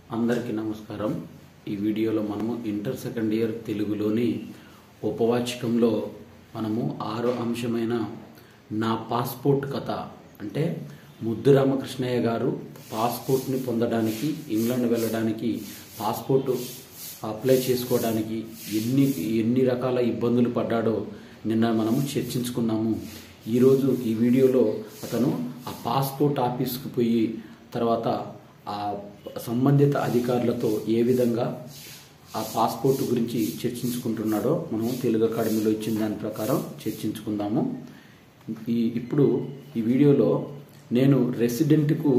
అందరికీ నమస్కారం ఈ వీడియోలో మనము ఇంటర్ సెకండ్ ఇయర్ తెలుగులోని ఉపవాచకంలో మనము ఆరో అంశమైన నా పాస్పోర్ట్ కథ అంటే ముద్దు రామకృష్ణయ్య గారు పాస్పోర్ట్ని పొందడానికి ఇంగ్లాండ్ వెళ్ళడానికి పాస్పోర్ట్ అప్లై చేసుకోవడానికి ఎన్ని ఎన్ని రకాల ఇబ్బందులు పడ్డాడో నిన్న మనము చర్చించుకున్నాము ఈరోజు ఈ వీడియోలో అతను ఆ పాస్పోర్ట్ ఆఫీస్కి పోయి తర్వాత ఆ సంబంధిత అధికారులతో ఏ విధంగా ఆ పాస్పోర్ట్ గురించి చర్చించుకుంటున్నాడో మనం తెలుగు అకాడమీలో ఇచ్చిన దాని ప్రకారం చర్చించుకుందాము ఈ ఇప్పుడు ఈ వీడియోలో నేను రెసిడెంట్కు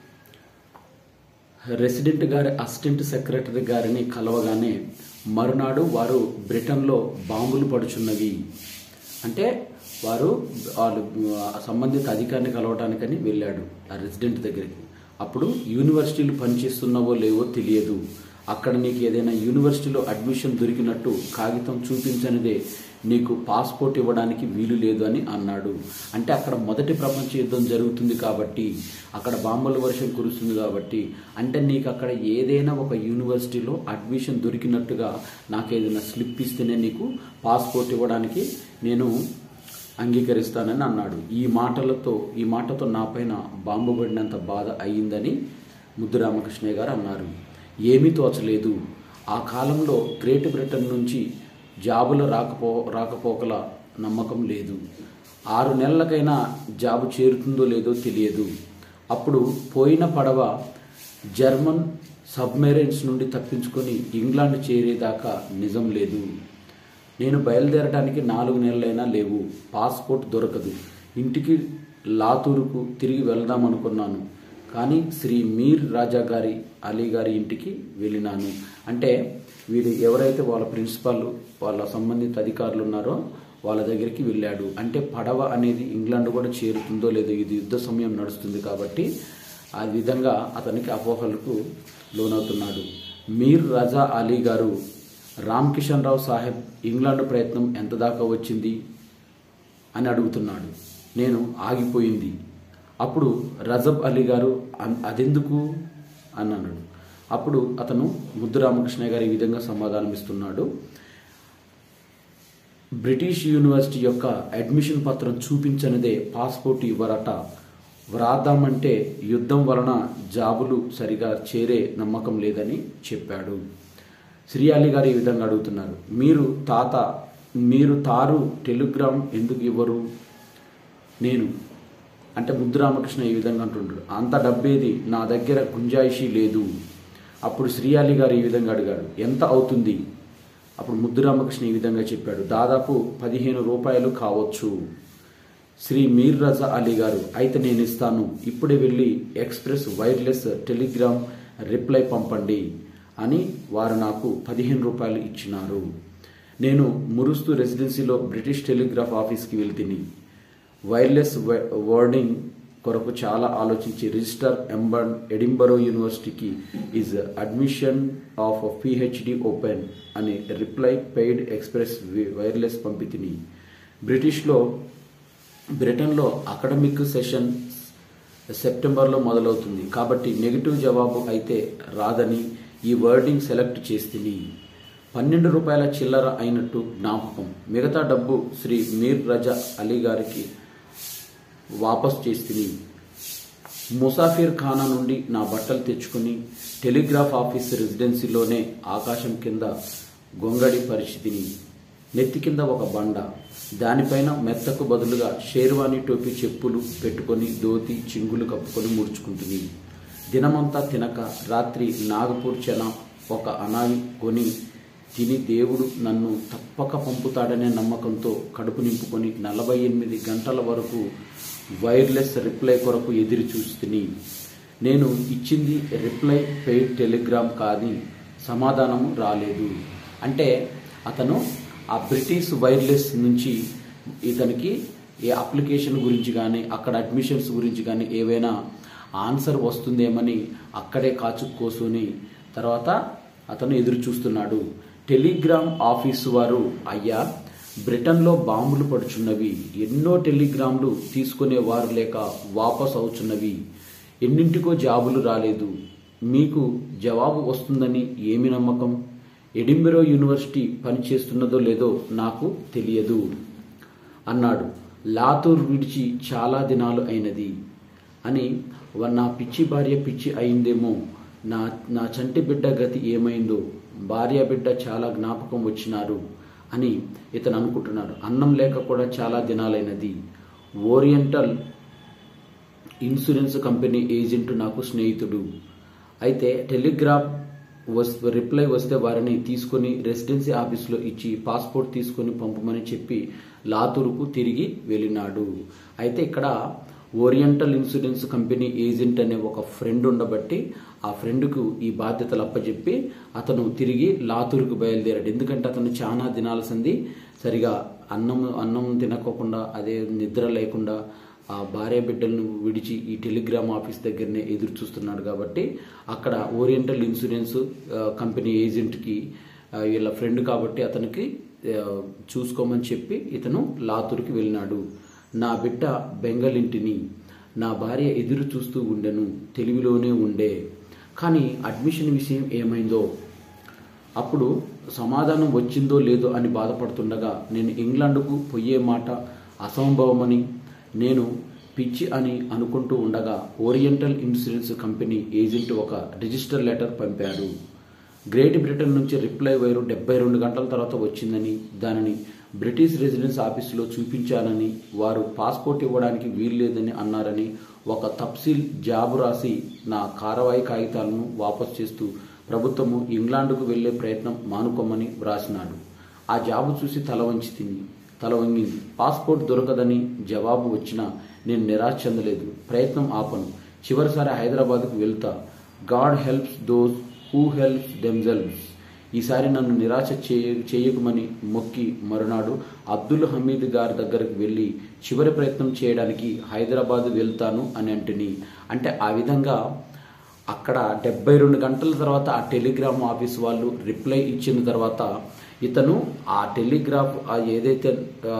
రెసిడెంట్ గారి అసిస్టెంట్ సెక్రటరీ గారిని కలవగానే మరునాడు వారు బ్రిటన్లో బాంబులు పడుచున్నవి అంటే వారు వాళ్ళు ఆ సంబంధిత అధికారిని కలవటానికని వెళ్ళాడు ఆ రెసిడెంట్ దగ్గరికి అప్పుడు యూనివర్సిటీలు పనిచేస్తున్నావో లేవో తెలియదు అక్కడ నీకు ఏదైనా యూనివర్సిటీలో అడ్మిషన్ దొరికినట్టు కాగితం చూపించనిదే నీకు పాస్పోర్ట్ ఇవ్వడానికి వీలు లేదు అని అన్నాడు అంటే అక్కడ మొదటి ప్రపంచ యుద్ధం జరుగుతుంది కాబట్టి అక్కడ బాంబుల వర్షం కురుస్తుంది కాబట్టి అంటే నీకు అక్కడ ఏదైనా ఒక యూనివర్సిటీలో అడ్మిషన్ దొరికినట్టుగా నాకు ఏదైనా స్లిప్ ఇస్తేనే నీకు పాస్పోర్ట్ ఇవ్వడానికి నేను అంగీకరిస్తానని అన్నాడు ఈ మాటలతో ఈ మాటతో నా పైన బాంబు పడినంత బాధ అయ్యిందని ముద్దు రామకృష్ణయ్య గారు అన్నారు ఏమీ తోచలేదు ఆ కాలంలో గ్రేట్ బ్రిటన్ నుంచి జాబులు రాకపో రాకపోకల నమ్మకం లేదు ఆరు నెలలకైనా జాబు చేరుతుందో లేదో తెలియదు అప్పుడు పోయిన పడవ జర్మన్ సబ్మెరైన్స్ నుండి తప్పించుకొని ఇంగ్లాండ్ చేరేదాకా నిజం లేదు నేను బయలుదేరడానికి నాలుగు నెలలైనా లేవు పాస్పోర్ట్ దొరకదు ఇంటికి లాతూరుకు తిరిగి వెళ్దాం అనుకున్నాను కానీ శ్రీ మీర్ రాజా గారి అలీ గారి ఇంటికి వెళ్ళినాను అంటే వీడు ఎవరైతే వాళ్ళ ప్రిన్సిపాల్ వాళ్ళ సంబంధిత అధికారులు ఉన్నారో వాళ్ళ దగ్గరికి వెళ్ళాడు అంటే పడవ అనేది ఇంగ్లాండ్ కూడా చేరుతుందో లేదో ఇది యుద్ధ సమయం నడుస్తుంది కాబట్టి ఆ విధంగా అతనికి అపోహలకు లోనవుతున్నాడు మీర్ రజా అలీ గారు రామ్ కిషన్ రావు సాహెబ్ ఇంగ్లాండ్ ప్రయత్నం ఎంత దాకా వచ్చింది అని అడుగుతున్నాడు నేను ఆగిపోయింది అప్పుడు రజబ్ అలీ గారు "అన్- అదెందుకు అని అన్నాడు అప్పుడు అతను ముద్దు రామకృష్ణ గారు ఈ విధంగా సమాధానం ఇస్తున్నాడు బ్రిటిష్ యూనివర్సిటీ యొక్క అడ్మిషన్ పత్రం చూపించనిదే పాస్పోర్ట్ ఇవ్వరట వ్రాద్దామంటే యుద్ధం వలన జాబులు సరిగా చేరే నమ్మకం లేదని చెప్పాడు శ్రీ అలీ గారు ఈ విధంగా అడుగుతున్నారు మీరు తాత మీరు తారు టెలిగ్రామ్ ఎందుకు ఇవ్వరు నేను అంటే ముద్దు రామకృష్ణ ఈ విధంగా అంటుంటాడు అంత డబ్బేది నా దగ్గర గుంజాయిషీ లేదు అప్పుడు శ్రీ అలీ గారు ఈ విధంగా అడిగాడు ఎంత అవుతుంది అప్పుడు ముద్దు రామకృష్ణ ఈ విధంగా చెప్పాడు దాదాపు పదిహేను రూపాయలు కావచ్చు శ్రీ మీర్ రజా అలీ గారు అయితే నేను ఇస్తాను ఇప్పుడే వెళ్ళి ఎక్స్ప్రెస్ వైర్లెస్ టెలిగ్రామ్ రిప్లై పంపండి అని వారు నాకు పదిహేను రూపాయలు ఇచ్చినారు నేను మురుస్తు రెసిడెన్సీలో బ్రిటిష్ టెలిగ్రాఫ్ ఆఫీస్కి వెళ్తిని వైర్లెస్ వ- వర్డింగ్ కొరకు చాలా ఆలోచించి రిజిస్టర్ ఎంబర్ ఎడింబరో యూనివర్సిటీకి is admission of PhD open అని రిప్లై పెయిడ్ ఎక్స్ప్రెస్ వి- వైర్లెస్ పంపితిని బ్రిటిష్లో బ్రిటన్లో అకాడమిక్ సెషన్ సెప్టెంబర్లో మొదలవుతుంది కాబట్టి నెగిటివ్ జవాబు అయితే రాదని ఈ వర్డింగ్ సెలెక్ట్ చేస్తుంది పన్నెండు రూపాయల చిల్లర అయినట్టు జ్ఞాపకం మిగతా డబ్బు శ్రీ మీర్ రజా అలీ గారికి వాపస్ చేస్తుంది ముసాఫిర్ ఖానా నుండి నా బట్టలు తెచ్చుకుని టెలిగ్రాఫ్ ఆఫీస్ రెసిడెన్సీలోనే ఆకాశం కింద గొంగడి పరిస్థితిని నెత్తి కింద ఒక బండ దానిపైన మెత్తకు బదులుగా షేర్వాణి టోపీ చెప్పులు పెట్టుకొని దోతి చింగులు కప్పుకొని ముడుచుకుంటుంది దినమంతా తినక రాత్రి నాగపూర్ చెన ఒక అనావి కొని తిని దేవుడు నన్ను తప్పక పంపుతాడనే నమ్మకంతో కడుపు నింపుకొని నలభై ఎనిమిది గంటల వరకు వైర్లెస్ రిప్లై కొరకు ఎదురు చూస్తుని నేను ఇచ్చింది రిప్లై పెయిడ్ టెలిగ్రామ్ కాని సమాధానము రాలేదు అంటే అతను ఆ బ్రిటిష్ వైర్లెస్ నుంచి ఇతనికి ఏ అప్లికేషన్ గురించి కానీ అక్కడ అడ్మిషన్స్ గురించి కానీ ఏవైనా ఆన్సర్ వస్తుందేమని అక్కడే కాచు కోసుని తర్వాత అతను ఎదురు చూస్తున్నాడు టెలిగ్రామ్ ఆఫీసు వారు అయ్యా బ్రిటన్లో బాంబులు పడుచున్నవి ఎన్నో టెలిగ్రామ్లు తీసుకునే వారు లేక వాపస్ అవుచున్నవి ఎన్నింటికో జాబులు రాలేదు మీకు జవాబు వస్తుందని ఏమి నమ్మకం ఎడింబరో యూనివర్సిటీ పనిచేస్తున్నదో లేదో నాకు తెలియదు అన్నాడు లాతూర్ విడిచి చాలా దినాలు అయినది అని వ- నా పిచ్చి భార్య పిచ్చి అయిందేమో నా నా చంటి బిడ్డ గతి ఏమైందో భార్య బిడ్డ చాలా జ్ఞాపకం వచ్చినారు అని ఇతను అనుకుంటున్నాడు అన్నం లేక కూడా చాలా దినాలైనది ఓరియంటల్ ఇన్సూరెన్స్ కంపెనీ ఏజెంట్ నాకు స్నేహితుడు అయితే టెలిగ్రాఫ్ వస్ రిప్లై వస్తే వారిని తీసుకొని రెసిడెన్సీ ఆఫీస్లో ఇచ్చి పాస్పోర్ట్ తీసుకొని పంపమని చెప్పి లాతూరుకు తిరిగి వెళ్ళినాడు అయితే ఇక్కడ ఓరియంటల్ ఇన్సూరెన్స్ కంపెనీ ఏజెంట్ అనే ఒక ఫ్రెండ్ ఉండబట్టి ఆ ఫ్రెండ్కు ఈ బాధ్యతలు అప్పచెప్పి అతను తిరిగి లాతూరుకు బయలుదేరాడు ఎందుకంటే అతను చాలా దినాల సంది సరిగా అన్నం అన్నం తినకోకుండా అదే నిద్ర లేకుండా ఆ భార్య బిడ్డలను విడిచి ఈ టెలిగ్రామ్ ఆఫీస్ దగ్గరనే ఎదురు చూస్తున్నాడు కాబట్టి అక్కడ ఓరియంటల్ ఇన్సూరెన్స్ ఆ, కంపెనీ ఏజెంట్కి ఆ, వీళ్ళ ఫ్రెండ్ కాబట్టి అతనికి ఆ, చూసుకోమని చెప్పి ఇతను లాతూరుకి వెళ్ళినాడు నా బిడ్డ బెంగళింటిని నా భార్య ఎదురు చూస్తూ ఉండెను తెలివిలోనే ఉండే కానీ అడ్మిషన్ విషయం ఏమైందో అప్పుడు సమాధానం వచ్చిందో లేదో అని బాధపడుతుండగా నేను ఇంగ్లాండ్కు పోయే మాట అసంభవమని నేను పిచ్చి అని అనుకుంటూ ఉండగా ఓరియంటల్ ఇన్సూరెన్స్ కంపెనీ ఏజెంట్ ఒక రిజిస్టర్ లెటర్ పంపాడు గ్రేట్ బ్రిటన్ నుంచి రిప్లై వైరు డెబ్బై రెండు గంటల తర్వాత వచ్చిందని దానిని బ్రిటిష్ రెసిడెన్స్ ఆఫీసులో చూపించానని వారు పాస్పోర్ట్ ఇవ్వడానికి వీల్లేదని అన్నారని ఒక తప్సీల్ జాబు రాసి నా కారవాయి కాగితాలను వాపసు చేస్తూ ప్రభుత్వము ఇంగ్లాండ్కు వెళ్లే ప్రయత్నం మానుకోమని వ్రాసినాడు ఆ జాబు చూసి తల వంచి తిని తల వంగింది పాస్పోర్ట్ దొరకదని జవాబు వచ్చినా నేను నిరాశ చెందలేదు ప్రయత్నం ఆపను చివరిసారి హైదరాబాద్కు వెళ్తా God helps those who helps themselves ఈసారి నన్ను నిరాశ చేయ చేయకమని మొక్కి మరునాడు అబ్దుల్ హమీద్ గారి దగ్గరకు వెళ్ళి చివరి ప్రయత్నం చేయడానికి హైదరాబాద్ వెళ్తాను అని అంటుని అంటే ఆ విధంగా అక్కడ డెబ్బై రెండు గంటల తర్వాత ఆ టెలిగ్రామ్ ఆఫీస్ వాళ్ళు రిప్లై ఇచ్చిన తర్వాత ఇతను ఆ టెలిగ్రాఫ్ ఆ ఏదైతే ఆ,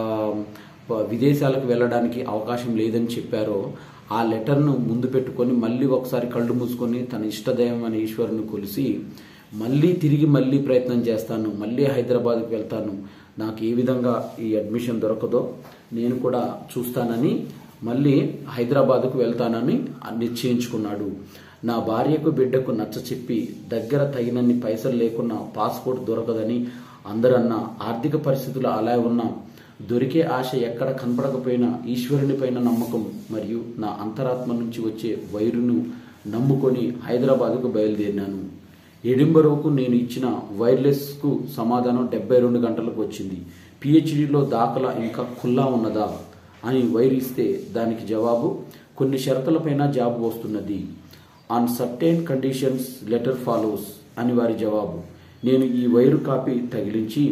విదేశాలకు వెళ్ళడానికి అవకాశం లేదని చెప్పారో ఆ లెటర్ను ముందు పెట్టుకొని మళ్ళీ ఒకసారి కళ్ళు మూసుకొని తన ఇష్టదైవం అనే ఈశ్వరుని కొలిసి మళ్ళీ తిరిగి మళ్ళీ ప్రయత్నం చేస్తాను మళ్ళీ హైదరాబాద్కి వెళ్తాను నాకు ఏ విధంగా ఈ అడ్మిషన్ దొరకదో నేను కూడా చూస్తానని మళ్ళీ హైదరాబాద్కు వెళ్తానని నిశ్చయించుకున్నాడు నా భార్యకు బిడ్డకు నచ్చ చెప్పి దగ్గర తగినన్ని పైసలు లేకున్నా పాస్పోర్ట్ దొరకదని అందరన్నా ఆర్థిక పరిస్థితులు అలా ఉన్నా దొరికే ఆశ ఎక్కడ కనపడకపోయినా ఈశ్వరుని పైన నమ్మకం మరియు నా అంతరాత్మ నుంచి వచ్చే వైరును నమ్ముకొని హైదరాబాద్కు బయలుదేరినాను ఎడింబరోకు నేను ఇచ్చిన వైర్లెస్కు సమాధానం డెబ్బై రెండు గంటలకు వచ్చింది పిహెచ్డిలో దాఖలా ఇంకా ఖుల్లా ఉన్నదా అని వైర్ ఇస్తే దానికి జవాబు కొన్ని షరతులపైన జాబ్ వస్తున్నది on certain conditions letter follows అని వారి జవాబు నేను ఈ వైరు కాపీ తగిలించి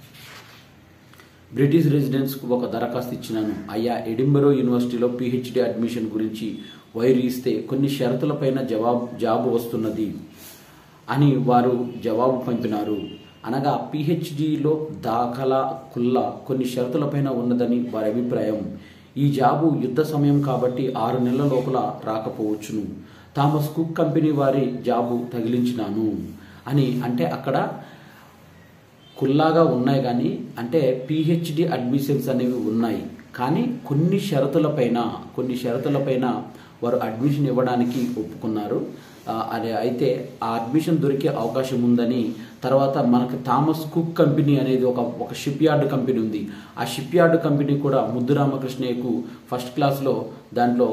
బ్రిటిష్ రెసిడెన్స్కు ఒక దరఖాస్తు ఇచ్చినాను అయ్యా ఎడింబరో యూనివర్సిటీలో పిహెచ్డి అడ్మిషన్ గురించి వైరు ఇస్తే కొన్ని షరతులపైన జవాబు జాబు వస్తున్నది అని వారు జవాబు పంపినారు అనగా పిహెచ్డిలో దాఖలా కుల్లా కొన్ని షరతులపైన ఉన్నదని వారి అభిప్రాయం ఈ జాబు యుద్ధ సమయం కాబట్టి ఆరు నెలల లోపల రాకపోవచ్చును థామస్ కుక్ కంపెనీ వారి జాబు తగిలించినాను అని అంటే అక్కడ కుల్లాగా ఉన్నాయి కానీ అంటే పిహెచ్డి అడ్మిషన్స్ అనేవి ఉన్నాయి కానీ కొన్ని షరతులపైన కొన్ని షరతులపైన వారు అడ్మిషన్ ఇవ్వడానికి ఒప్పుకున్నారు ఆ, అదే అయితే ఆ అడ్మిషన్ దొరికే అవకాశం ఉందని తర్వాత మనకి థామస్ కుక్ కంపెనీ అనేది ఒక ఒక షిప్ యార్డ్ కంపెనీ ఉంది ఆ షిప్ యార్డ్ కంపెనీ కూడా ముద్దు రామకృష్ణయ్యకు ఫస్ట్ క్లాస్లో దాంట్లో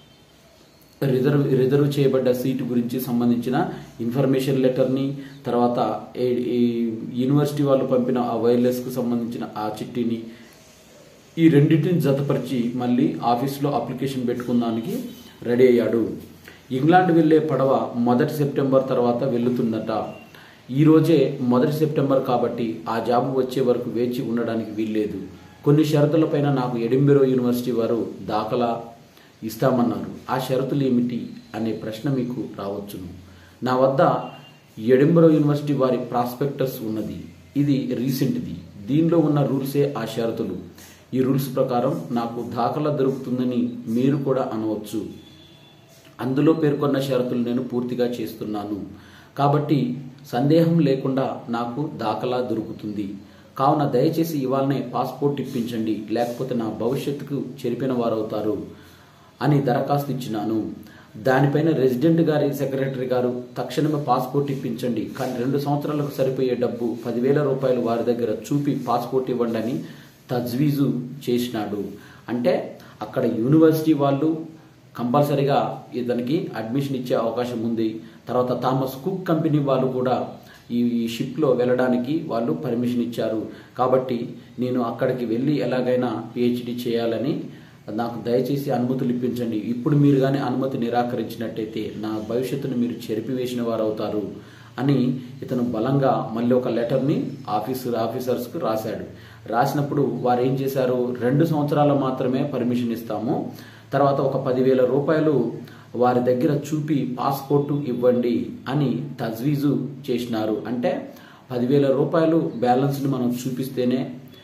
రిజర్వ్ రిజర్వ్ చేయబడ్డ సీటు గురించి సంబంధించిన ఇన్ఫర్మేషన్ లెటర్ని తర్వాత ఏ- ఈ యూనివర్సిటీ వాళ్ళు పంపిన ఆ వైర్లెస్కు సంబంధించిన ఆ చిట్టిని ఈ రెండింటిని జతపరిచి మళ్ళీ ఆఫీస్లో అప్లికేషన్ పెట్టుకుందానికి రెడీ అయ్యాడు ఇంగ్లాండ్ వెళ్ళే పడవ మొదటి సెప్టెంబర్ తర్వాత వెళ్తుందట ఈ రోజే మొదటి సెప్టెంబర్ కాబట్టి ఆ జాబ్ వచ్చే వరకు వేచి ఉండడానికి వీల్లేదు కొన్ని షరతులపైన నాకు ఎడింబెరో యూనివర్సిటీ వారు దాఖలా ఇస్తామన్నారు ఆ షరతులు ఏమిటి అనే ప్రశ్న మీకు రావచ్చును నా వద్ద ఎడింబరో యూనివర్సిటీ వారి ప్రాస్పెక్టస్ ఉన్నది ఇది రీసెంట్ది దీనిలో ఉన్న రూల్సే ఆ షరతులు ఈ రూల్స్ ప్రకారం నాకు దాఖలా దొరుకుతుందని మీరు కూడా అనవచ్చు అందులో పేర్కొన్న షరతులు నేను పూర్తిగా చేస్తున్నాను కాబట్టి సందేహం లేకుండా నాకు దాఖలా దొరుకుతుంది కావున దయచేసి ఇవాళనే పాస్పోర్ట్ ఇప్పించండి లేకపోతే నా భవిష్యత్తుకు చెరిపిన వారవుతారు అని దరఖాస్తు ఇచ్చినాను దానిపైన రెసిడెంట్ గారి సెక్రటరీ గారు తక్షణమే పాస్పోర్ట్ ఇప్పించండి కానీ రెండు సంవత్సరాలకు సరిపోయే డబ్బు పదివేల రూపాయలు వారి దగ్గర చూపి పాస్పోర్ట్ ఇవ్వండి అని తజ్వీజు చేసినాడు అంటే అక్కడ యూనివర్సిటీ వాళ్ళు కంపల్సరీగా ఇతనికి అడ్మిషన్ ఇచ్చే అవకాశం ఉంది తర్వాత థామస్ కుక్ కంపెనీ వాళ్ళు కూడా ఈ షిప్లో వెళ్ళడానికి వాళ్ళు పర్మిషన్ ఇచ్చారు కాబట్టి నేను అక్కడికి వెళ్ళి ఎలాగైనా పిహెచ్డి చేయాలని నాకు దయచేసి అనుమతులు ఇప్పించండి ఇప్పుడు మీరు కానీ అనుమతి నిరాకరించినట్టయితే నా భవిష్యత్తును మీరు చెరిపివేసిన వారు అవుతారు అని ఇతను బలంగా మళ్ళీ ఒక లెటర్ని ఆఫీసర్ ఆఫీసర్స్కు రాశాడు రాసినప్పుడు వారు ఏం చేశారు రెండు సంవత్సరాలు మాత్రమే పర్మిషన్ ఇస్తాము తర్వాత ఒక పదివేల రూపాయలు వారి దగ్గర చూపి పాస్పోర్టు ఇవ్వండి అని తజ్వీజు చేసినారు అంటే పదివేల రూపాయలు బ్యాలెన్స్ని మనం చూపిస్తేనే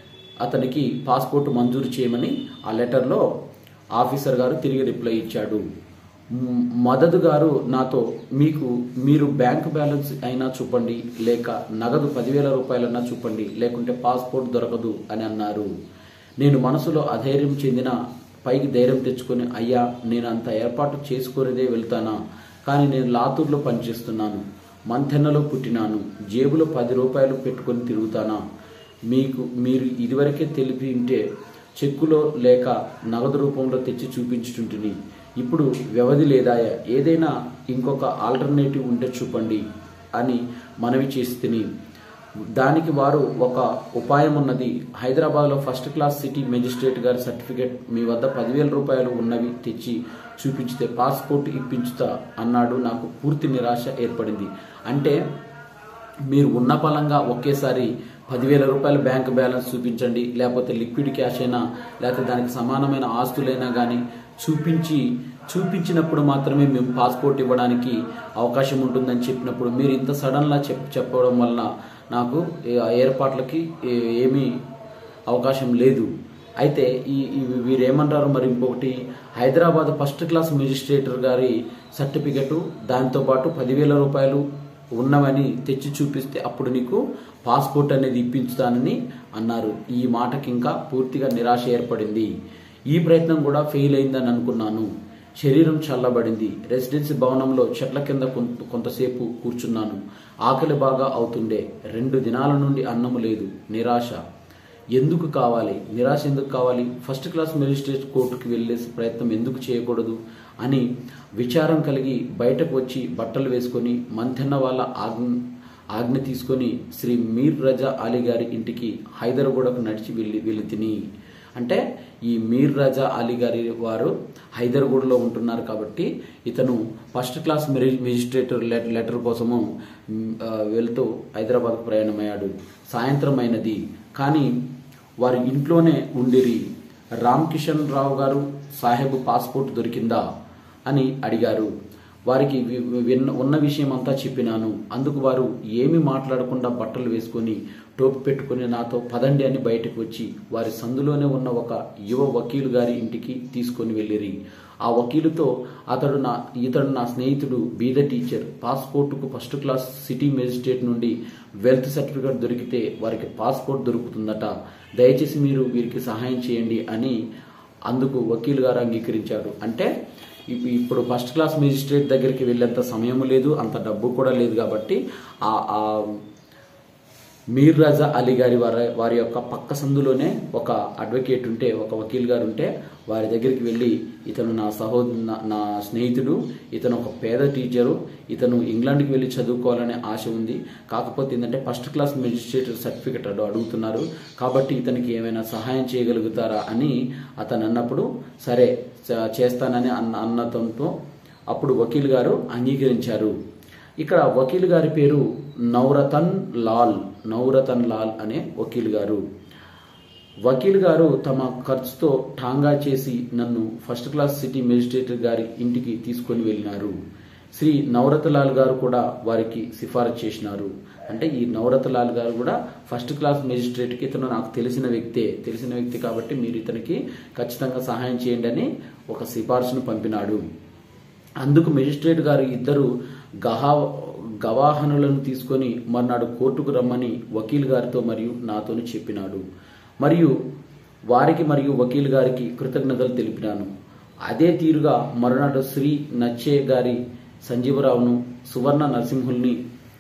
అతనికి పాస్పోర్ట్ మంజూరు చేయమని ఆ లెటర్లో ఆఫీసర్ గారు తిరిగి రిప్లై ఇచ్చాడు మ్, మదదు గారు నాతో మీకు మీరు బ్యాంక్ బ్యాలెన్స్ అయినా చూపండి లేక నగదు పదివేల రూపాయలన్నా చూపండి లేకుంటే పాస్పోర్ట్ దొరకదు అని అన్నారు నేను మనసులో అధైర్యం చెందిన పైకి ధైర్యం తెచ్చుకొని అయ్యా నేను అంత ఏర్పాటు చేసుకునేదే వెళ్తానా కానీ నేను లాతూర్లో పనిచేస్తున్నాను మంతెన్నలో పుట్టినాను జేబులో పది రూపాయలు పెట్టుకొని తిరుగుతానా మీకు మీరు ఇదివరకే తెలిపి ఉంటే చెక్కులో లేక నగదు రూపంలో తెచ్చి చూపించుతుంటిని ఇప్పుడు వ్యవధి లేదాయా ఏదైనా ఇంకొక ఆల్టర్నేటివ్ ఉంటే చూపండి అని మనవి చేసి తిని దానికి వారు ఒక ఉపాయం ఉన్నది హైదరాబాద్లో ఫస్ట్ క్లాస్ సిటీ మెజిస్ట్రేట్ గారి సర్టిఫికేట్ మీ వద్ద పదివేల రూపాయలు ఉన్నవి తెచ్చి చూపించితే పాస్పోర్ట్ ఇప్పించుతా అన్నాడు నాకు పూర్తి నిరాశ ఏర్పడింది అంటే మీరు ఉన్న పలంగా ఒకేసారి పదివేల రూపాయల బ్యాంక్ బ్యాలెన్స్ చూపించండి లేకపోతే లిక్విడ్ క్యాష్ అయినా లేకపోతే దానికి సమానమైన ఆస్తులైనా కానీ చూపించి చూపించినప్పుడు మాత్రమే మేము పాస్పోర్ట్ ఇవ్వడానికి అవకాశం ఉంటుందని చెప్పినప్పుడు మీరు ఇంత సడన్లా చెప్ చెప్పడం వలన నాకు ఏ- ఏర్పాట్లకి ఏ- ఏమీ అవకాశం లేదు అయితే ఈ ఈ వీరేమంటారు మరి ఇంకొకటి హైదరాబాద్ ఫస్ట్ క్లాస్ మెజిస్ట్రేటర్ గారి సర్టిఫికెట్ దాంతోపాటు పదివేల రూపాయలు ఉన్నవని తెచ్చి చూపిస్తే అప్పుడు నీకు పాస్పోర్ట్ అనేది ఇప్పించుతానని అన్నారు ఈ మాటకి ఇంకా పూర్తిగా నిరాశ ఏర్పడింది ఈ ప్రయత్నం కూడా ఫెయిల్ అయిందని అనుకున్నాను శరీరం చల్లబడింది రెసిడెన్సీ భవనంలో చెట్ల కింద కొంత కొంతసేపు కూర్చున్నాను ఆకలి బాగా అవుతుండే రెండు దినాల నుండి అన్నము లేదు నిరాశ ఎందుకు కావాలి నిరాశ ఎందుకు కావాలి ఫస్ట్ క్లాస్ మెజిస్ట్రేట్ కోర్టుకి వెళ్ళే ప్రయత్నం ఎందుకు చేయకూడదు అని విచారం కలిగి బయటకు వచ్చి బట్టలు వేసుకొని మంతెన్న వాళ్ళ ఆజ్ఞ ఆజ్ఞ తీసుకొని శ్రీ మీర్ రజా అలీ గారి ఇంటికి హైదరాబాద్కు నడిచి వెళ్ళి వెళ్ళి తిని అంటే ఈ మీర్ రజా అలీ గారి వారు హైదరాబాద్లో ఉంటున్నారు కాబట్టి ఇతను ఫస్ట్ క్లాస్ మెరి- మెజిస్ట్రేటర్ లెటర్ లెటర్ కోసము మ్, ఆ, వెళ్తూ హైదరాబాద్కు ప్రయాణమయ్యాడు సాయంత్రం అయినది కానీ వారి ఇంట్లోనే ఉండిరి రామ్ కిషన్ రావు గారు సాహెబ్ పాస్పోర్ట్ దొరికిందా అని అడిగారు వారికి వి- విన్న ఉన్న విషయం అంతా చెప్పినాను అందుకు వారు ఏమీ మాట్లాడకుండా బట్టలు వేసుకొని టోపు పెట్టుకుని నాతో పదండి అని బయటకు వచ్చి వారి సందులోనే ఉన్న ఒక యువ వకీలు గారి ఇంటికి తీసుకొని వెళ్ళిరి ఆ వకీలుతో అతడు నా ఇతడు నా స్నేహితుడు బీద టీచర్ పాస్పోర్టుకు ఫస్ట్ క్లాస్ సిటీ మెజిస్ట్రేట్ నుండి వెల్త్ సర్టిఫికేట్ దొరికితే వారికి పాస్పోర్ట్ దొరుకుతుందట దయచేసి మీరు వీరికి సహాయం చేయండి అని అందుకు వకీల్ గారు అంగీకరించారు అంటే ఇప్పు- ఇప్పుడు ఫస్ట్ క్లాస్ మెజిస్ట్రేట్ దగ్గరికి వెళ్ళేంత సమయం లేదు అంత డబ్బు కూడా లేదు కాబట్టి ఆ ఆ మీర్ రాజా అలీ గారి వారి వారి యొక్క పక్క సందులోనే ఒక అడ్వకేట్ ఉంటే ఒక వకీల్ గారు ఉంటే వారి దగ్గరికి వెళ్ళి ఇతను నా సహో నా- నా స్నేహితుడు ఇతను ఒక పేద టీచరు ఇతను ఇంగ్లాండ్కి వెళ్ళి చదువుకోవాలనే ఆశ ఉంది కాకపోతే ఏంటంటే ఫస్ట్ క్లాస్ మెజిస్ట్రేటర్ సర్టిఫికెట్ అడు అడుగుతున్నారు కాబట్టి ఇతనికి ఏమైనా సహాయం చేయగలుగుతారా అని అతను అన్నప్పుడు సరే చ- చేస్తానని అన్న అన్నతంతో అప్పుడు వకీల్ గారు అంగీకరించారు ఇక్కడ వకీల్ గారి పేరు నవరతన్ లాల్ నవరతన్ లాల్ అనే వకీల్ గారు వకీల్ గారు తమ ఖర్చుతో ఠాంగా చేసి నన్ను ఫస్ట్ క్లాస్ సిటీ మెజిస్ట్రేటర్ గారి ఇంటికి తీసుకొని వెళ్ళినారు శ్రీ నవరతలాల్ గారు కూడా వారికి సిఫారసు చేసినారు అంటే ఈ నవరతలాల్ గారు కూడా ఫస్ట్ క్లాస్ మెజిస్ట్రేట్కి ఇతను నాకు తెలిసిన వ్యక్తే తెలిసిన వ్యక్తి కాబట్టి మీరు ఇతనికి ఖచ్చితంగా సహాయం చేయండి అని ఒక సిఫార్సును పంపినాడు అందుకు మెజిస్ట్రేట్ గారు ఇద్దరు గహా గవాహనులను తీసుకొని మర్నాడు కోర్టుకు రమ్మని వకీల్ గారితో మరియు నాతోని చెప్పినాడు మరియు వారికి మరియు వకీల్ గారికి కృతజ్ఞతలు తెలిపినాను అదే తీరుగా మరునాడు శ్రీ నచ్చే గారి సంజీవరావును సువర్ణ నరసింహుల్ని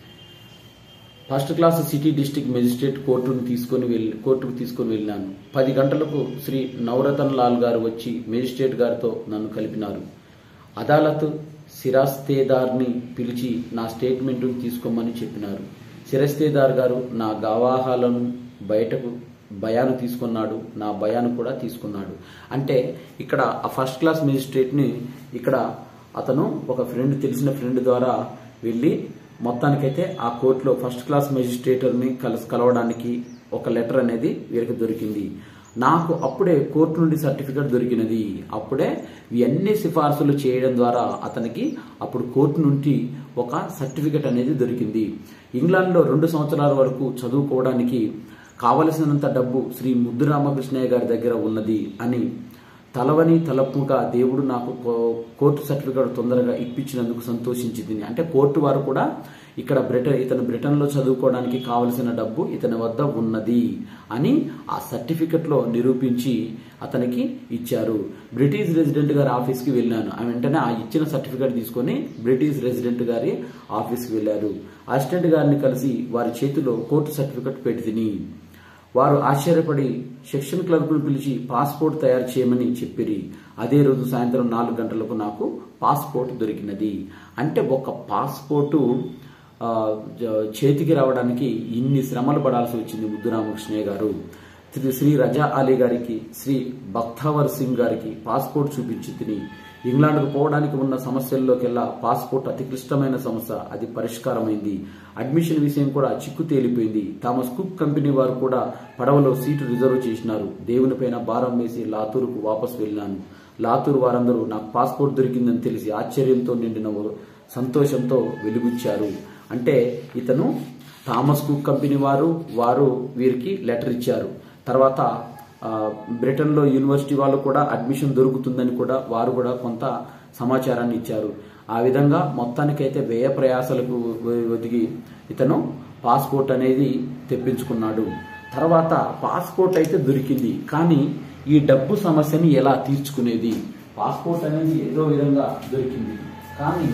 first class city district magistrate కోర్టును తీసుకొని వెళ్ళి కోర్టుకు తీసుకొని వెళ్ళినాను పది గంటలకు శ్రీ నవరతన్ లాల్ గారు వచ్చి మెజిస్ట్రేట్ గారితో నన్ను కలిపినారు అదాలత్ సిరాస్తేదార్ని పిలిచి నా స్టేట్మెంట్ను తీసుకోమని చెప్పినారు సిరస్తేదార్ గారు నా గవాహాలను బయటకు భయాను తీసుకున్నాడు నా భయాను కూడా తీసుకున్నాడు అంటే ఇక్కడ ఆ ఫస్ట్ క్లాస్ మెజిస్ట్రేట్ని ఇక్కడ అతను ఒక ఫ్రెండ్ తెలిసిన ఫ్రెండ్ ద్వారా వెళ్ళి మొత్తానికైతే ఆ కోర్టులో ఫస్ట్ క్లాస్ మెజిస్ట్రేటర్ని కలసి కలవడానికి ఒక లెటర్ అనేది వీరికి దొరికింది నాకు అప్పుడే కోర్టు నుండి సర్టిఫికేట్ దొరికినది అప్పుడే ఇవన్నీ సిఫార్సులు చేయడం ద్వారా అతనికి అప్పుడు కోర్టు నుండి ఒక సర్టిఫికేట్ అనేది దొరికింది ఇంగ్లాండ్లో రెండు సంవత్సరాల వరకు చదువుకోవడానికి కావలసినంత డబ్బు శ్రీ ముద్దు రామకృష్ణయ్య గారి దగ్గర ఉన్నది అని తలవని తలపుగా దేవుడు నాకు కో- కోర్టు సర్టిఫికేట్ తొందరగా ఇప్పించినందుకు సంతోషించింది అంటే కోర్టు వారు కూడా ఇక్కడ బ్రిటన్ ఇతను బ్రిటన్లో చదువుకోవడానికి కావలసిన డబ్బు ఇతని వద్ద ఉన్నది అని ఆ సర్టిఫికెట్లో నిరూపించి అతనికి ఇచ్చారు బ్రిటిష్ రెసిడెంట్ గారి ఆఫీస్కి వెళ్ళాను ఆ వెంటనే ఆ ఇచ్చిన సర్టిఫికేట్ తీసుకొని బ్రిటిష్ రెసిడెంట్ గారి ఆఫీస్కి వెళ్ళారు అసిస్టెంట్ గారిని కలిసి వారి చేతిలో కోర్టు సర్టిఫికెట్ పెట్టి తిని వారు ఆశ్చర్యపడి సెక్షన్ క్లర్క్ను పిలిచి పాస్పోర్ట్ తయారు చేయమని చెప్పిరి అదే రోజు సాయంత్రం నాలుగు గంటలకు నాకు పాస్పోర్ట్ దొరికినది అంటే ఒక పాస్పోర్టు ఆ, జ- చేతికి రావడానికి ఇన్ని శ్రమలు పడాల్సి వచ్చింది ముద్దు రామకృష్ణయ్య గారు శ్రీ శ్రీ రజా అలీ గారికి శ్రీ బక్తావర్ సింగ్ గారికి పాస్పోర్ట్ చూపించి తిని ఇంగ్లాండ్కు పోవడానికి ఉన్న సమస్యల్లోకెల్లా పాస్పోర్ట్ అతి క్లిష్టమైన సమస్య అది పరిష్కారమైంది అడ్మిషన్ విషయం కూడా చిక్కు తేలిపోయింది థామస్ కుక్ కంపెనీ వారు కూడా పడవలో సీటు రిజర్వ్ చేసినారు దేవునిపైన భారం వేసి లాతూరుకు వాపస్ వెళ్ళినాను లాతూరు వారందరూ నాకు పాస్పోర్ట్ దొరికిందని తెలిసి ఆశ్చర్యంతో నిండిన సంతోషంతో వెలుగుచ్చారు అంటే ఇతను థామస్ కుక్ కంపెనీ వారు వారు వీరికి లెటర్ ఇచ్చారు తర్వాత ఆ, బ్రిటన్లో యూనివర్సిటీ వాళ్ళు కూడా అడ్మిషన్ దొరుకుతుందని కూడా వారు కూడా కొంత సమాచారాన్ని ఇచ్చారు ఆ విధంగా మొత్తానికైతే వ్యయ ప్రయాసాలకు ఒ- ఒదిగి ఇతను పాస్పోర్ట్ అనేది తెప్పించుకున్నాడు తర్వాత పాస్పోర్ట్ అయితే దొరికింది కానీ ఈ డబ్బు సమస్యని ఎలా తీర్చుకునేది పాస్పోర్ట్ అనేది ఏదో విధంగా దొరికింది కానీ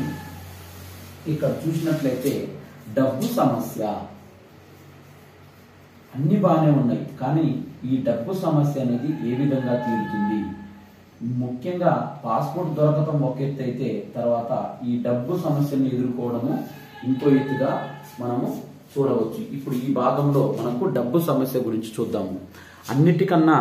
ఇక్కడ చూసినట్లయితే డబ్బు సమస్య అన్ని బాగానే ఉన్నాయి కానీ ఈ డబ్బు సమస్య అనేది ఏ విధంగా తీరుతుంది ముఖ్యంగా పాస్పోర్ట్ దొరకటం ఒక ఎత్తు అయితే తర్వాత ఈ డబ్బు సమస్యను ఎదుర్కోవడము ఇంకో ఎత్తుగా మనము చూడవచ్చు ఇప్పుడు ఈ భాగంలో మనకు డబ్బు సమస్య గురించి చూద్దాము అన్నిటికన్నా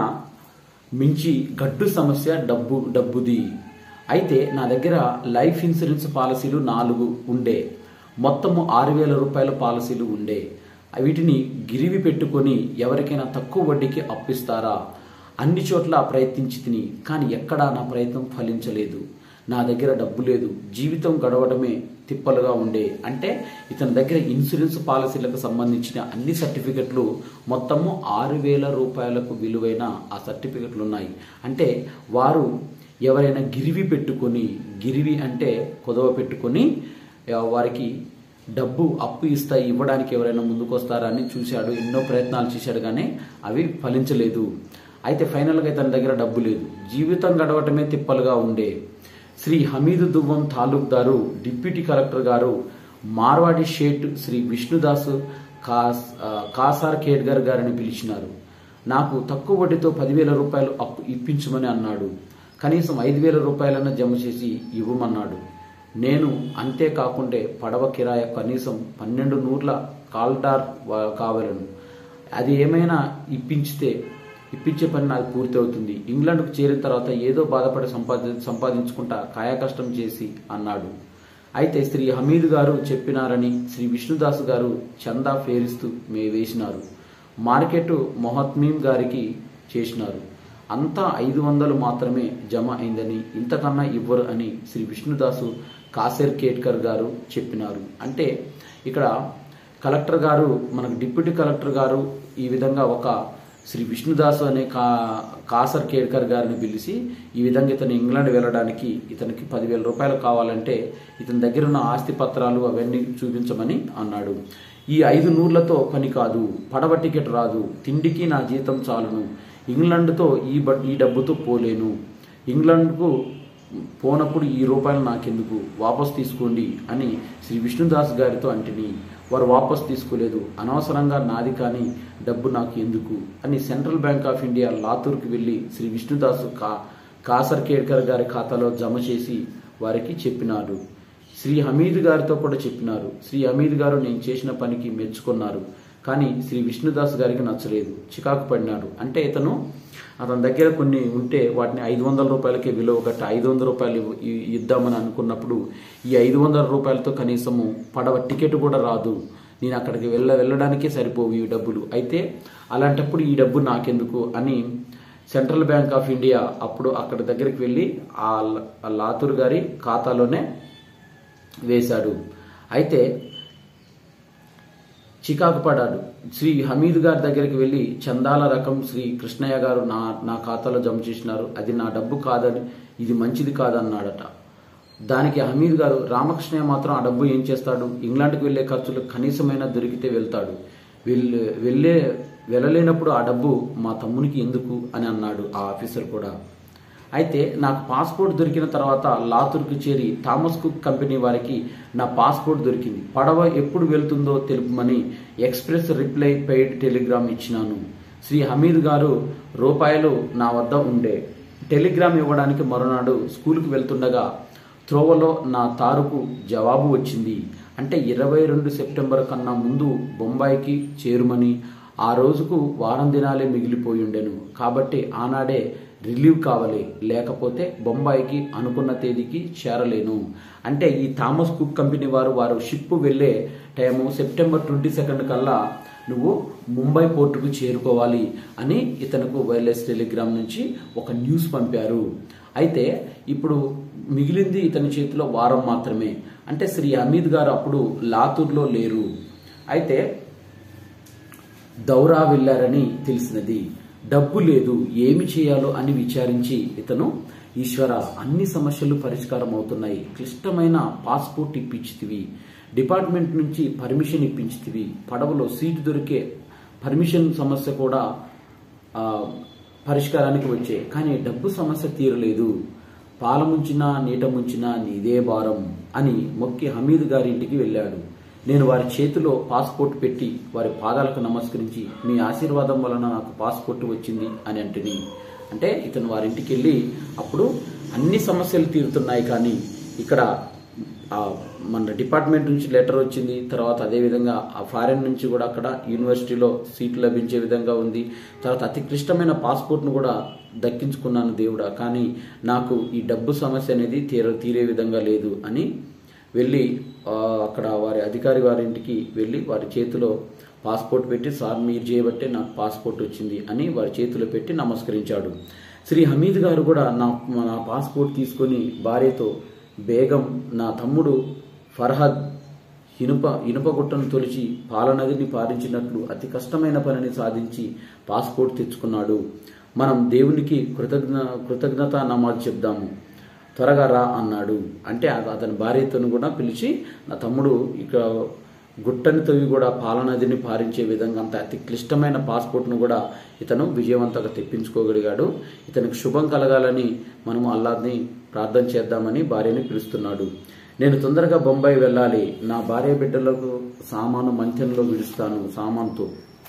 మించి గడ్డు సమస్య డబ్బు డబ్బుది అయితే నా దగ్గర లైఫ్ ఇన్సూరెన్స్ పాలసీలు నాలుగు ఉండే మొత్తము ఆరు వేల రూపాయల పాలసీలు ఉండే వీటిని గిరివి పెట్టుకొని ఎవరికైనా తక్కువ వడ్డీకి అప్పిస్తారా అన్ని చోట్ల ప్రయత్నించి తిని కానీ ఎక్కడా నా ప్రయత్నం ఫలించలేదు నా దగ్గర డబ్బు లేదు జీవితం గడవడమే తిప్పలుగా ఉండే అంటే ఇతని దగ్గర ఇన్సూరెన్స్ పాలసీలకు సంబంధించిన అన్ని సర్టిఫికెట్లు మొత్తము ఆరు వేల రూపాయలకు విలువైన ఆ సర్టిఫికెట్లు ఉన్నాయి అంటే వారు ఎవరైనా గిరివి పెట్టుకొని గిరివి అంటే కొదవ పెట్టుకొని ఆ, వారికి డబ్బు అప్పు ఇస్తా ఇవ్వడానికి ఎవరైనా ముందుకొస్తారా అని చూశాడు ఎన్నో ప్రయత్నాలు చేశాడు కానీ అవి ఫలించలేదు అయితే ఫైనల్గా తన దగ్గర డబ్బు లేదు జీవితం గడవటమే తిప్పలుగా ఉండే శ్రీ హమీదు దువ్వం తాలూక్దారు డిప్యూటీ కలెక్టర్ గారు మార్వాడి షేట్ శ్రీ విష్ణుదాస్ కాస్ ఆ, కాసార్ ఖేడ్గర్ గారిని పిలిచినారు నాకు తక్కువ వడ్డీతో పదివేల రూపాయలు అప్పు ఇప్పించమని అన్నాడు కనీసం ఐదు వేల రూపాయలన్నా జమ చేసి ఇవ్వమన్నాడు నేను అంతేకాకుండే పడవ కిరాయ కనీసం పన్నెండు నూర్ల కాల్డార్ వా- కావాలను అది ఏమైనా ఇప్పించితే ఇప్పించే పని నాకు పూర్తి అవుతుంది ఇంగ్లాండ్కు చేరిన తర్వాత ఏదో బాధపడి సంపాది సంపాదించుకుంటా కాయకష్టం చేసి అన్నాడు అయితే శ్రీ హమీద్ గారు చెప్పినారని శ్రీ విష్ణుదాస్ గారు చందా ఫేరిస్తూ మే వేసినారు మార్కెట్ మొహత్మీం గారికి చేసినారు అంతా ఐదు వందలు మాత్రమే జమ అయిందని ఇంతకన్నా ఇవ్వరు అని శ్రీ విష్ణుదాసు కాసర్ కేట్కర్ గారు చెప్పినారు అంటే ఇక్కడ కలెక్టర్ గారు మనకు డిప్యూటీ కలెక్టర్ గారు ఈ విధంగా ఒక శ్రీ విష్ణుదాస్ అనే కా కాసర్ కేడ్కర్ గారిని పిలిచి ఈ విధంగా ఇతను ఇంగ్లాండ్ వెళ్ళడానికి ఇతనికి పదివేల రూపాయలు కావాలంటే ఇతని దగ్గర ఉన్న ఆస్తి పత్రాలు అవన్నీ చూపించమని అన్నాడు ఈ ఐదు నూర్లతో పని కాదు పడవ టికెట్ రాదు తిండికి నా జీతం చాలును ఇంగ్లాండ్తో ఈ బ ఈ డబ్బుతో పోలేను ఇంగ్లాండ్కు పోనప్పుడు ఈ రూపాయలు నాకెందుకు వాపస్ తీసుకోండి అని శ్రీ విష్ణుదాస్ గారితో అంటిని వారు వాపస్ తీసుకోలేదు అనవసరంగా నాది కానీ డబ్బు నాకు ఎందుకు అని సెంట్రల్ బ్యాంక్ ఆఫ్ ఇండియా లాతూర్కి వెళ్ళి శ్రీ విష్ణుదాస్ కా కాసర్ కేడ్కర్ గారి ఖాతాలో జమ చేసి వారికి చెప్పినారు శ్రీ హమీద్ గారితో కూడా చెప్పినారు శ్రీ హమీద్ గారు నేను చేసిన పనికి మెచ్చుకున్నారు కానీ శ్రీ విష్ణుదాస్ గారికి నచ్చలేదు చికాకు పడినాడు అంటే ఇతను అతని దగ్గర కొన్ని ఉంటే వాటిని ఐదు వందల రూపాయలకే విలువ గట్ట ఐదు వందల రూపాయలు ఇవ్వ- ఇ- ఇద్దామని అనుకున్నప్పుడు ఈ ఐదు వందల రూపాయలతో కనీసము పడవ టికెట్ కూడా రాదు నేను అక్కడికి వెళ్ళ వెళ్ళడానికే సరిపోవు ఈ డబ్బులు అయితే అలాంటప్పుడు ఈ డబ్బు నాకెందుకు అని సెంట్రల్ బ్యాంక్ ఆఫ్ ఇండియా అప్పుడు అక్కడ దగ్గరికి వెళ్ళి ఆ ల- ఆ లాతూర్ గారి ఖాతాలోనే వేశాడు అయితే చికాకు పడ్డాడు శ్రీ హమీద్ గారి దగ్గరికి వెళ్ళి చందాల రకం శ్రీ కృష్ణయ్య గారు నా నా ఖాతాలో జమ చేసినారు అది నా డబ్బు కాదని ఇది మంచిది కాదన్నాడట దానికి హమీద్ గారు రామకృష్ణయ్య మాత్రం ఆ డబ్బు ఏం చేస్తాడు ఇంగ్లాండ్కి వెళ్ళే ఖర్చులు కనీసమైన దొరికితే వెళ్తాడు వెళ్ళే వెళ్ళే వెళ్ళలేనప్పుడు ఆ డబ్బు మా తమ్మునికి ఎందుకు అని అన్నాడు ఆ ఆఫీసర్ కూడా అయితే నాకు పాస్పోర్ట్ దొరికిన తర్వాత లాతూర్కి చేరి థామస్ కుక్ కంపెనీ వారికి నా పాస్పోర్ట్ దొరికింది పడవ ఎప్పుడు వెళ్తుందో తెలుపమని ఎక్స్ప్రెస్ రిప్లై పెయిడ్ టెలిగ్రామ్ ఇచ్చినాను శ్రీ హమీద్ గారు రూపాయలు నా వద్ద ఉండే టెలిగ్రామ్ ఇవ్వడానికి మరునాడు స్కూల్కి వెళ్తుండగా త్రోవలో నా తారుకు జవాబు వచ్చింది అంటే ఇరవై రెండు సెప్టెంబర్ కన్నా ముందు బొంబాయికి చేరుమని ఆ రోజుకు వారం దినాలే మిగిలిపోయి ఉండెను కాబట్టి ఆనాడే రిలీవ్ కావాలి లేకపోతే బొంబాయికి అనుకున్న తేదీకి చేరలేను అంటే ఈ థామస్ కుక్ కంపెనీ వారు వారు షిప్ వెళ్ళే టైము సెప్టెంబర్ ట్వంటీ సెకండ్ కల్లా నువ్వు ముంబై పోర్టుకు చేరుకోవాలి అని ఇతనికి వైర్లెస్ టెలిగ్రామ్ నుంచి ఒక న్యూస్ పంపారు అయితే ఇప్పుడు మిగిలింది ఇతని చేతిలో వారం మాత్రమే అంటే శ్రీ హమీద్ గారు అప్పుడు లాతూర్లో లేరు అయితే దౌరా వెళ్ళారని తెలిసినది డబ్బు లేదు ఏమి చేయాలో అని విచారించి ఇతను ఈశ్వర అన్ని సమస్యలు పరిష్కారం అవుతున్నాయి క్లిష్టమైన పాస్పోర్ట్ ఇప్పించితివి డిపార్ట్మెంట్ నుంచి పర్మిషన్ ఇప్పించితివి పడవలో సీటు దొరికే పర్మిషన్ సమస్య కూడా ఆ, పరిష్కారానికి వచ్చే కానీ డబ్బు సమస్య తీరలేదు పాల ముంచినా నీట ముంచినా నీదే భారం అని మొక్కి హమీద్ గారి ఇంటికి వెళ్ళాడు నేను వారి చేతిలో పాస్పోర్ట్ పెట్టి వారి పాదాలకు నమస్కరించి మీ ఆశీర్వాదం వలన నాకు పాస్పోర్ట్ వచ్చింది అని అంటుని అంటే ఇతను వారి ఇంటికి వెళ్ళి అప్పుడు అన్ని సమస్యలు తీరుతున్నాయి కానీ ఇక్కడ ఆ మన డిపార్ట్మెంట్ నుంచి లెటర్ వచ్చింది తర్వాత అదేవిధంగా ఆ ఫారెన్ నుంచి కూడా అక్కడ యూనివర్సిటీలో సీట్లు లభించే విధంగా ఉంది తర్వాత అతి క్లిష్టమైన పాస్పోర్ట్ను కూడా దక్కించుకున్నాను దేవుడా కానీ నాకు ఈ డబ్బు సమస్య అనేది తీర తీరే విధంగా లేదు అని వెళ్ళి ఆ, అక్కడ వారి అధికారి వారి ఇంటికి వెళ్ళి వారి చేతిలో పాస్పోర్ట్ పెట్టి సార్ మీరు చేయబట్టే నాకు పాస్పోర్ట్ వచ్చింది అని వారి చేతిలో పెట్టి నమస్కరించాడు శ్రీ హమీద్ గారు కూడా నా నా పాస్పోర్ట్ తీసుకొని భార్యతో బేగం నా తమ్ముడు ఫర్హద్ ఇనుప ఇనుప గుట్టను తొలిచి పాలనదిని పారించినట్లు అతి కష్టమైన పనిని సాధించి పాస్పోర్ట్ తెచ్చుకున్నాడు మనం దేవునికి కృతజ్ఞ కృతజ్ఞత నమాజ్ చెప్దాము త్వరగా రా అన్నాడు అంటే అత- అతని భార్యతను కూడా పిలిచి నా తమ్ముడు ఇక గుట్టని తవ్వి కూడా పాలనదిని పారించే విధంగా అంత అతి క్లిష్టమైన పాస్పోర్ట్ను కూడా ఇతను విజయవంతంగా తెప్పించుకోగలిగాడు ఇతనికి శుభం కలగాలని మనము అల్లాద్ని ప్రార్థన చేద్దామని భార్యని పిలుస్తున్నాడు నేను తొందరగా బొంబాయి వెళ్ళాలి నా భార్య బిడ్డలకు సామాను మంచంలో విడుస్తాను సామాన్తో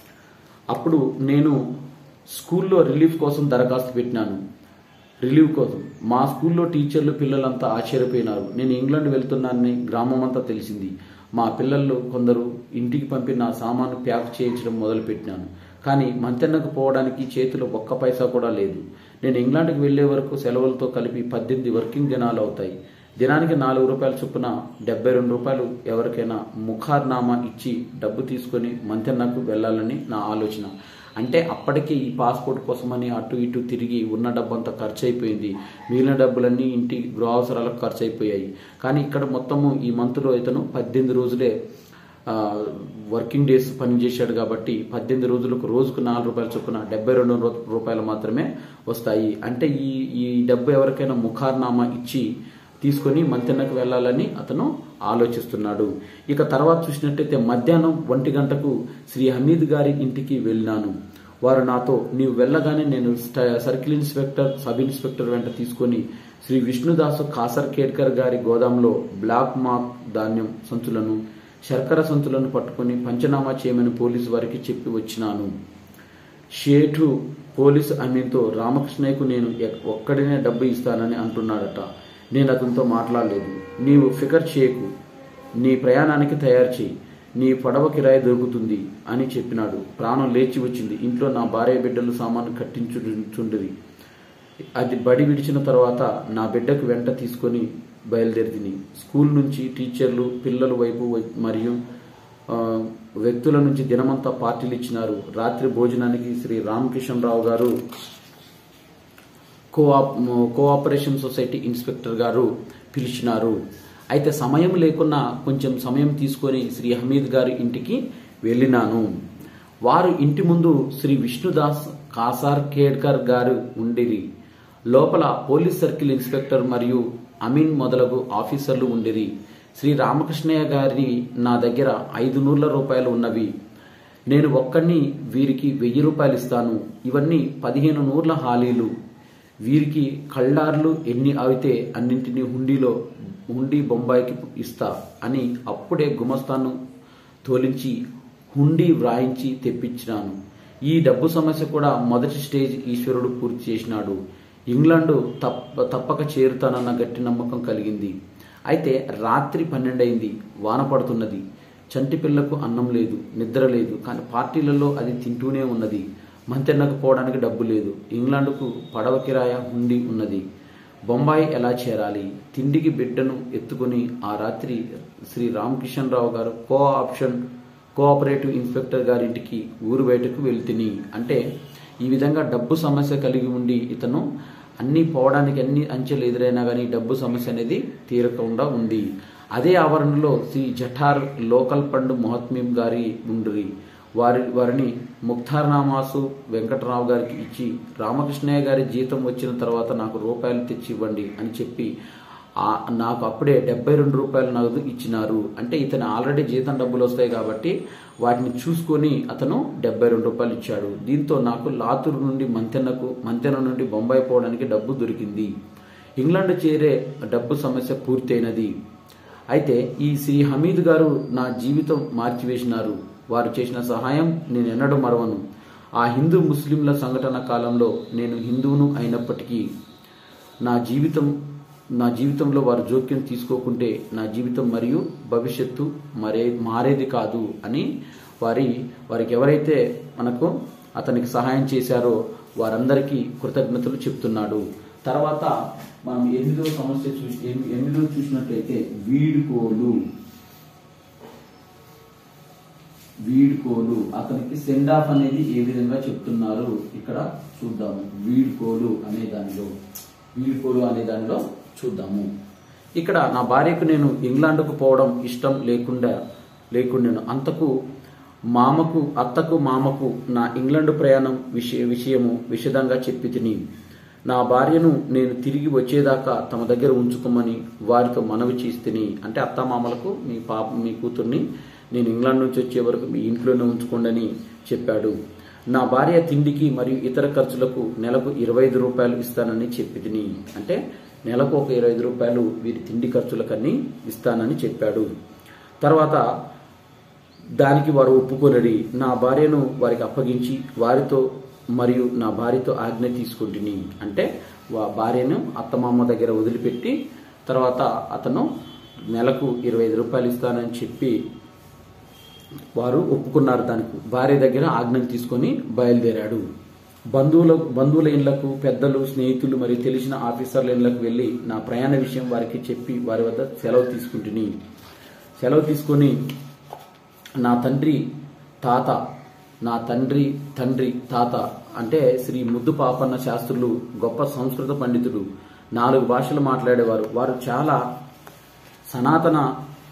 అప్పుడు నేను స్కూల్లో రిలీఫ్ కోసం దరఖాస్తు పెట్టినాను రిలీవ్ కోసం మా స్కూల్లో టీచర్లు పిల్లలంతా ఆశ్చర్యపోయినారు నేను ఇంగ్లాండ్ వెళ్తున్నానని గ్రామం అంతా తెలిసింది మా పిల్లలు కొందరు ఇంటికి పంపి నా సామాను ప్యాక్ చేయించడం మొదలుపెట్టినాను కానీ మంతెన్నకు పోవడానికి చేతిలో ఒక్క పైసా కూడా లేదు నేను ఇంగ్లాండ్కి వెళ్లే వరకు సెలవులతో కలిపి పద్దెనిమిది వర్కింగ్ దినాలు అవుతాయి దినానికి నాలుగు రూపాయల చొప్పున డెబ్బై రెండు రూపాయలు ఎవరికైనా ముఖార్నామా ఇచ్చి డబ్బు తీసుకొని మంతెన్నకు వెళ్ళాలని నా ఆలోచన అంటే అప్పటికి ఈ పాస్పోర్ట్ కోసమని అటు ఇటు తిరిగి ఉన్న డబ్బంతా ఖర్చు అయిపోయింది మిగిలిన డబ్బులన్నీ ఇంటి గృహ అవసరాలకు ఖర్చు అయిపోయాయి కానీ ఇక్కడ మొత్తము ఈ మంత్లో ఇతను పద్దెనిమిది రోజులే ఆ, వర్కింగ్ డేస్ పనిచేశాడు కాబట్టి పద్దెనిమిది రోజులకు రోజుకు నాలుగు రూపాయల చొప్పున డెబ్బై రెండు రూ- రూపాయలు మాత్రమే వస్తాయి అంటే ఈ ఈ డబ్బు ఎవరికైనా ముఖార్నామా ఇచ్చి తీసుకొని మంతెన్నకు వెళ్ళాలని అతను ఆలోచిస్తున్నాడు ఇక తర్వాత చూసినట్టయితే మధ్యాహ్నం ఒంటి గంటకు శ్రీ హమీద్ గారి ఇంటికి వెళ్ళినాను వారు నాతో నీవు వెళ్ళగానే నేను స్ట- సర్కిల్ ఇన్స్పెక్టర్ సబ్ ఇన్స్పెక్టర్ వెంట తీసుకొని శ్రీ విష్ణుదాసు కాసర్ కేడ్కర్ గారి గోదాంలో బ్లాక్ మార్క్ ధాన్యం సంచులను శర్కర సంచులను పట్టుకొని పంచనామా చేయమని పోలీసు వారికి చెప్పి వచ్చినాను షేఠు పోలీసు అమీన్తో రామకృష్ణయ్యకు నేను ఎక్- ఒక్కడినే డబ్బు ఇస్తానని అంటున్నాడట నేను అతనితో మాట్లాడలేదు నీవు ఫికర్ చేయకు నీ ప్రయాణానికి తయారు చేయి నీ పడవ కిరాయి దొరుకుతుంది అని చెప్పినాడు ప్రాణం లేచి వచ్చింది ఇంట్లో నా భార్య బిడ్డలు సామాను కట్టించుచుండది అది బడి విడిచిన తర్వాత నా బిడ్డకు వెంట తీసుకొని బయలుదేరితిని స్కూల్ నుంచి టీచర్లు పిల్లల వైపు వ- మరియు ఆ, వ్యక్తుల నుంచి దినమంతా పార్టీలు ఇచ్చినారు రాత్రి భోజనానికి శ్రీ రామకిషన్ రావు గారు కోఆప్ కోఆపరేషన్ సొసైటీ ఇన్స్పెక్టర్ గారు పిలిచినారు అయితే సమయం లేకున్నా కొంచెం సమయం తీసుకొని శ్రీ హమీద్ గారి ఇంటికి వెళ్ళినాను వారు ఇంటి ముందు శ్రీ విష్ణుదాస్ కాసార్ కేడ్కర్ గారు ఉండిరి లోపల పోలీస్ సర్కిల్ ఇన్స్పెక్టర్ మరియు అమీన్ మొదలగు ఆఫీసర్లు ఉండిరి శ్రీ రామకృష్ణయ్య గారి నా దగ్గర ఐదు నూర్ల రూపాయలు ఉన్నవి నేను ఒక్కడిని వీరికి వెయ్యి రూపాయలు ఇస్తాను ఇవన్నీ పదిహేను నూర్ల హాలీలు వీరికి కళ్ళార్లు ఎన్ని అయితే అన్నింటినీ హుండీలో హుండీ బొంబాయికి ఇస్తా అని అప్పుడే గుమస్తాను తోలించి హుండీ వ్రాయించి తెప్పించినాను ఈ డబ్బు సమస్య కూడా మొదటి స్టేజ్ ఈశ్వరుడు పూర్తి చేసినాడు ఇంగ్లాండు తప్ప తప్పక చేరుతానన్న గట్టి నమ్మకం కలిగింది అయితే రాత్రి పన్నెండైంది వాన పడుతున్నది చంటి పిల్లకు అన్నం లేదు నిద్ర లేదు కానీ పార్టీలలో అది తింటూనే ఉన్నది మంతెన్నకు పోవడానికి డబ్బు లేదు ఇంగ్లాండ్కు పడవ కిరాయ హుండి ఉన్నది బొంబాయి ఎలా చేరాలి తిండికి బిడ్డను ఎత్తుకుని ఆ రాత్రి శ్రీ రామకిషన్ రావు గారు కో ఆప్షన్ కోఆపరేటివ్ ఇన్స్పెక్టర్ గారింటికి ఊరు బయటకు వెళ్తిని అంటే ఈ విధంగా డబ్బు సమస్య కలిగి ఉండి ఇతను అన్ని పోవడానికి అన్ని అంచెలు ఎదురైనా కానీ డబ్బు సమస్య అనేది తీరకుండా ఉంది అదే ఆవరణలో శ్రీ జఠార్ లోకల్ పండ్ మొహత్మీం గారి ఉండ్రి వారి వారిని ముక్తార్నామాసు వెంకటరావు గారికి ఇచ్చి రామకృష్ణయ్య గారి జీతం వచ్చిన తర్వాత నాకు రూపాయలు తెచ్చి ఇవ్వండి అని చెప్పి ఆ నాకు అప్పుడే డెబ్బై రెండు రూపాయల నగదు ఇచ్చినారు అంటే ఇతను ఆల్రెడీ జీతం డబ్బులు వస్తాయి కాబట్టి వాటిని చూసుకొని అతను డెబ్బై రెండు రూపాయలు ఇచ్చాడు దీంతో నాకు లాతూరు నుండి మంతెనకు మంతెన నుండి బొంబాయి పోవడానికి డబ్బు దొరికింది ఇంగ్లాండ్ చేరే డబ్బు సమస్య పూర్తయినది అయితే ఈ శ్రీ హమీద్ గారు నా జీవితం మార్చివేసినారు వారు చేసిన సహాయం నేను ఎన్నడూ మరవను ఆ హిందూ ముస్లింల సంఘటన కాలంలో నేను హిందువును అయినప్పటికీ నా జీవితం నా జీవితంలో వారు జోక్యం తీసుకోకుంటే నా జీవితం మరియు భవిష్యత్తు మరే మారేది కాదు అని వారి వారికి ఎవరైతే మనకు అతనికి సహాయం చేశారో వారందరికీ కృతజ్ఞతలు చెప్తున్నాడు తర్వాత మనం ఎనిమిదో సమస్య చూసి ఎని- ఎనిమిదో చూసినట్లయితే వీడుకోలు వీడ్కోలు అతనికి సెండ్ ఆఫ్ అనేది ఏ విధంగా చెప్తున్నారు ఇక్కడ చూద్దాము వీడ్కోలు అనే దానిలో వీడ్కోలు అనే దానిలో చూద్దాము ఇక్కడ నా భార్యకు నేను ఇంగ్లాండ్కు పోవడం ఇష్టం లేకుండా లేకుండా అంతకు మామకు అత్తకు మామకు నా ఇంగ్లాండ్ ప్రయాణం విషయ విషయము విషదంగా చెప్పి తిని నా భార్యను నేను తిరిగి వచ్చేదాకా తమ దగ్గర ఉంచుకోమని వారితో మనవి చేస్తుని అంటే అత్తమామలకు మీ పాప మీ కూతుర్ని నేను ఇంగ్లాండ్ నుంచి వచ్చే వరకు మీ ఇంట్లోనే ఉంచుకోండి అని చెప్పాడు నా భార్య తిండికి మరియు ఇతర ఖర్చులకు నెలకు ఇరవై ఐదు రూపాయలు ఇస్తానని చెప్పి తిని అంటే నెలకు ఒక ఇరవై ఐదు రూపాయలు వీరి తిండి ఖర్చులకన్నీ ఇస్తానని చెప్పాడు తర్వాత దానికి వారు ఒప్పుకొనడి నా భార్యను వారికి అప్పగించి వారితో మరియు నా భార్యతో ఆజ్ఞ తీసుకుంటుని అంటే వా భార్యను అత్తమామ దగ్గర వదిలిపెట్టి తర్వాత అతను నెలకు ఇరవై ఐదు రూపాయలు ఇస్తానని చెప్పి వారు ఒప్పుకున్నారు దానికి భార్య దగ్గర ఆజ్ఞను తీసుకొని బయలుదేరాడు బంధువుల బంధువుల ఇళ్లకు పెద్దలు స్నేహితులు మరియు తెలిసిన ఆఫీసర్ల ఇళ్లకు వెళ్ళి నా ప్రయాణ విషయం వారికి చెప్పి వారి వద్ద సెలవు తీసుకుంటుని సెలవు తీసుకొని నా తండ్రి తాత నా తండ్రి తండ్రి తాత అంటే శ్రీ ముద్దు పాపన్న శాస్త్రులు గొప్ప సంస్కృత పండితుడు నాలుగు భాషలు మాట్లాడేవారు వారు చాలా సనాతన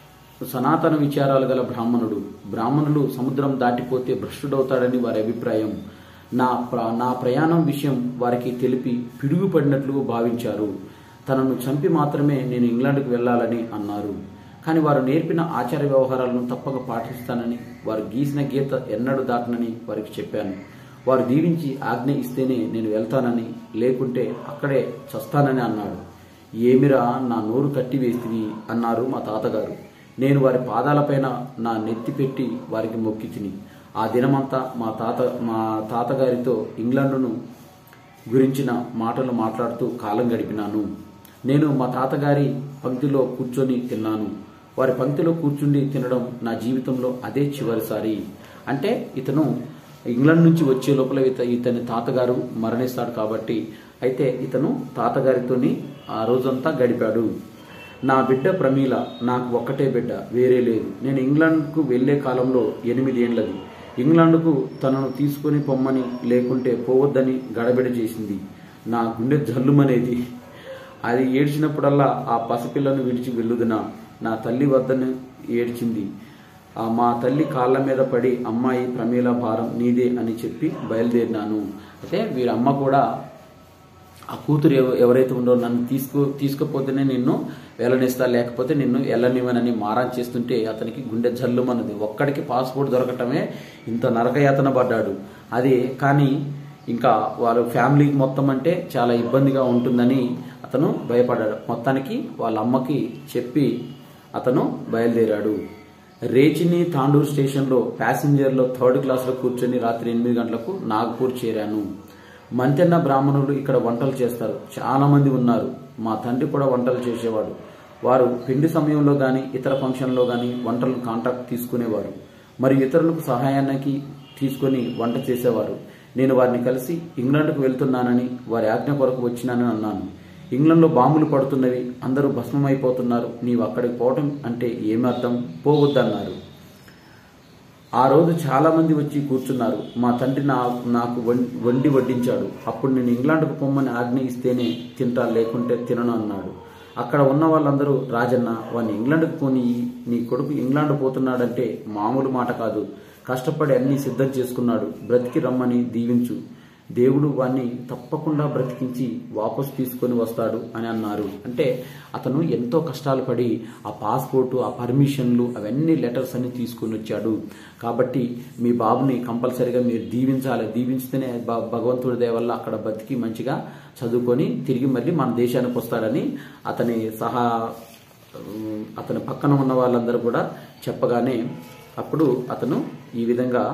సనాతన విచారాలు గల బ్రాహ్మణుడు బ్రాహ్మణులు సముద్రం దాటిపోతే భ్రష్టుడవుతాడని వారి అభిప్రాయం నా ప్ర- నా ప్రయాణం విషయం వారికి తెలిపి పిడుగుపడినట్లు భావించారు తనను చంపి మాత్రమే నేను ఇంగ్లాండ్కు వెళ్ళాలని అన్నారు కానీ వారు నేర్పిన ఆచార వ్యవహారాలను తప్పక పాటిస్తానని వారు గీసిన గీత ఎన్నడూ దాటనని వారికి చెప్పాను వారు దీవించి ఆజ్ఞ ఇస్తేనే నేను వెళ్తానని లేకుంటే అక్కడే చస్తానని అన్నాడు ఏమిరా నా నోరు కట్టివేస్తివి అన్నారు మా తాతగారు నేను వారి పాదాలపైన నా నెత్తి పెట్టి వారికి మొక్కి తిని ఆ దినమంతా మా తాత మా తాతగారితో ఇంగ్లాండును గురించిన మాటలు మాట్లాడుతూ కాలం గడిపినాను నేను మా తాతగారి పంక్తిలో కూర్చొని తిన్నాను వారి పంక్తిలో కూర్చుండి తినడం నా జీవితంలో అదే చివరిసారి అంటే ఇతను ఇంగ్లాండ్ నుంచి వచ్చే లోపల ఇత ఇతని తాతగారు మరణిస్తాడు కాబట్టి అయితే ఇతను తాతగారితోని ఆ రోజంతా గడిపాడు నా బిడ్డ ప్రమీల నాకు ఒక్కటే బిడ్డ వేరే లేదు నేను ఇంగ్లాండ్కు వెళ్లే కాలంలో ఎనిమిది ఏండ్లది ఇంగ్లాండ్కు తనను తీసుకొని పొమ్మని లేకుంటే పోవద్దని గడబిడ చేసింది నా గుండె జల్లుమనేది అది ఏడ్చినప్పుడల్లా ఆ పసిపిల్లను విడిచి వెళ్ళుదునా నా తల్లి వద్దను ఏడ్చింది ఆ మా తల్లి కాళ్ళ మీద పడి అమ్మాయి ప్రమీల భారం నీదే అని చెప్పి బయలుదేరినాను అయితే వీరి అమ్మ కూడా ఆ కూతురు ఎవ- ఎవరైతే ఉందో నన్ను తీసుకు తీసుకుపోతేనే నిన్ను వెళ్ళనిస్తా లేకపోతే నిన్ను వెళ్ళనివ్వనని మారాన్ చేస్తుంటే అతనికి గుండె జల్లుమన్నది ఒక్కడికి పాస్పోర్ట్ దొరకటమే ఇంత నరకయాతన పడ్డాడు అది కానీ ఇంకా వాళ్ళ ఫ్యామిలీకి మొత్తం అంటే చాలా ఇబ్బందిగా ఉంటుందని అతను భయపడ్డాడు మొత్తానికి వాళ్ళ అమ్మకి చెప్పి అతను బయలుదేరాడు రేచిని తాండూర్ స్టేషన్లో ప్యాసింజర్లో థర్డ్ క్లాస్లో కూర్చొని రాత్రి ఎనిమిది గంటలకు నాగపూర్ చేరాను మంతెన్న బ్రాహ్మణులు ఇక్కడ వంటలు చేస్తారు చాలా మంది ఉన్నారు మా తండ్రి కూడా వంటలు చేసేవాడు వారు పిండి సమయంలో గాని ఇతర ఫంక్షన్లో గాని వంటలు కాంట్రాక్ట్ తీసుకునేవారు మరియు ఇతరులకు సహాయానికి తీసుకొని వంట చేసేవారు నేను వారిని కలిసి ఇంగ్లాండ్కు వెళ్తున్నానని వారి ఆజ్ఞ కొరకు వచ్చినానని అన్నాను ఇంగ్లండ్లో బాంబులు పడుతున్నవి అందరూ భస్మమైపోతున్నారు నీవు అక్కడికి పోవటం అంటే ఏమి అర్థం పోవద్దన్నారు ఆ రోజు చాలా మంది వచ్చి కూర్చున్నారు మా తండ్రి నా నాకు వం- వండి వడ్డించాడు అప్పుడు నేను ఇంగ్లాండ్కు పొమ్మని ఆజ్ఞ ఇస్తేనే తింటా లేకుంటే తినను అన్నాడు అక్కడ ఉన్న వాళ్ళందరూ రాజన్న వాడిని ఇంగ్లాండ్కు పోని నీ కొడుకు ఇంగ్లాండ్ పోతున్నాడంటే మామూలు మాట కాదు కష్టపడి అన్ని సిద్ధం చేసుకున్నాడు బ్రతికి రమ్మని దీవించు దేవుడు వాణ్ణి తప్పకుండా బ్రతికించి వాపస్ తీసుకొని వస్తాడు అని అన్నారు అంటే అతను ఎంతో కష్టాలు పడి ఆ పాస్పోర్టు ఆ పర్మిషన్లు అవన్నీ లెటర్స్ అన్ని తీసుకొని వచ్చాడు కాబట్టి మీ బాబుని కంపల్సరిగా మీరు దీవించాలి దీవించితేనే భ- భగవంతుడి దయ వల్ల అక్కడ బతికి మంచిగా చదువుకొని తిరిగి మళ్ళీ మన దేశానికి వస్తాడని అతని సహా ఉమ్, అతని పక్కన ఉన్న వాళ్ళందరూ కూడా చెప్పగానే అప్పుడు అతను ఈ విధంగా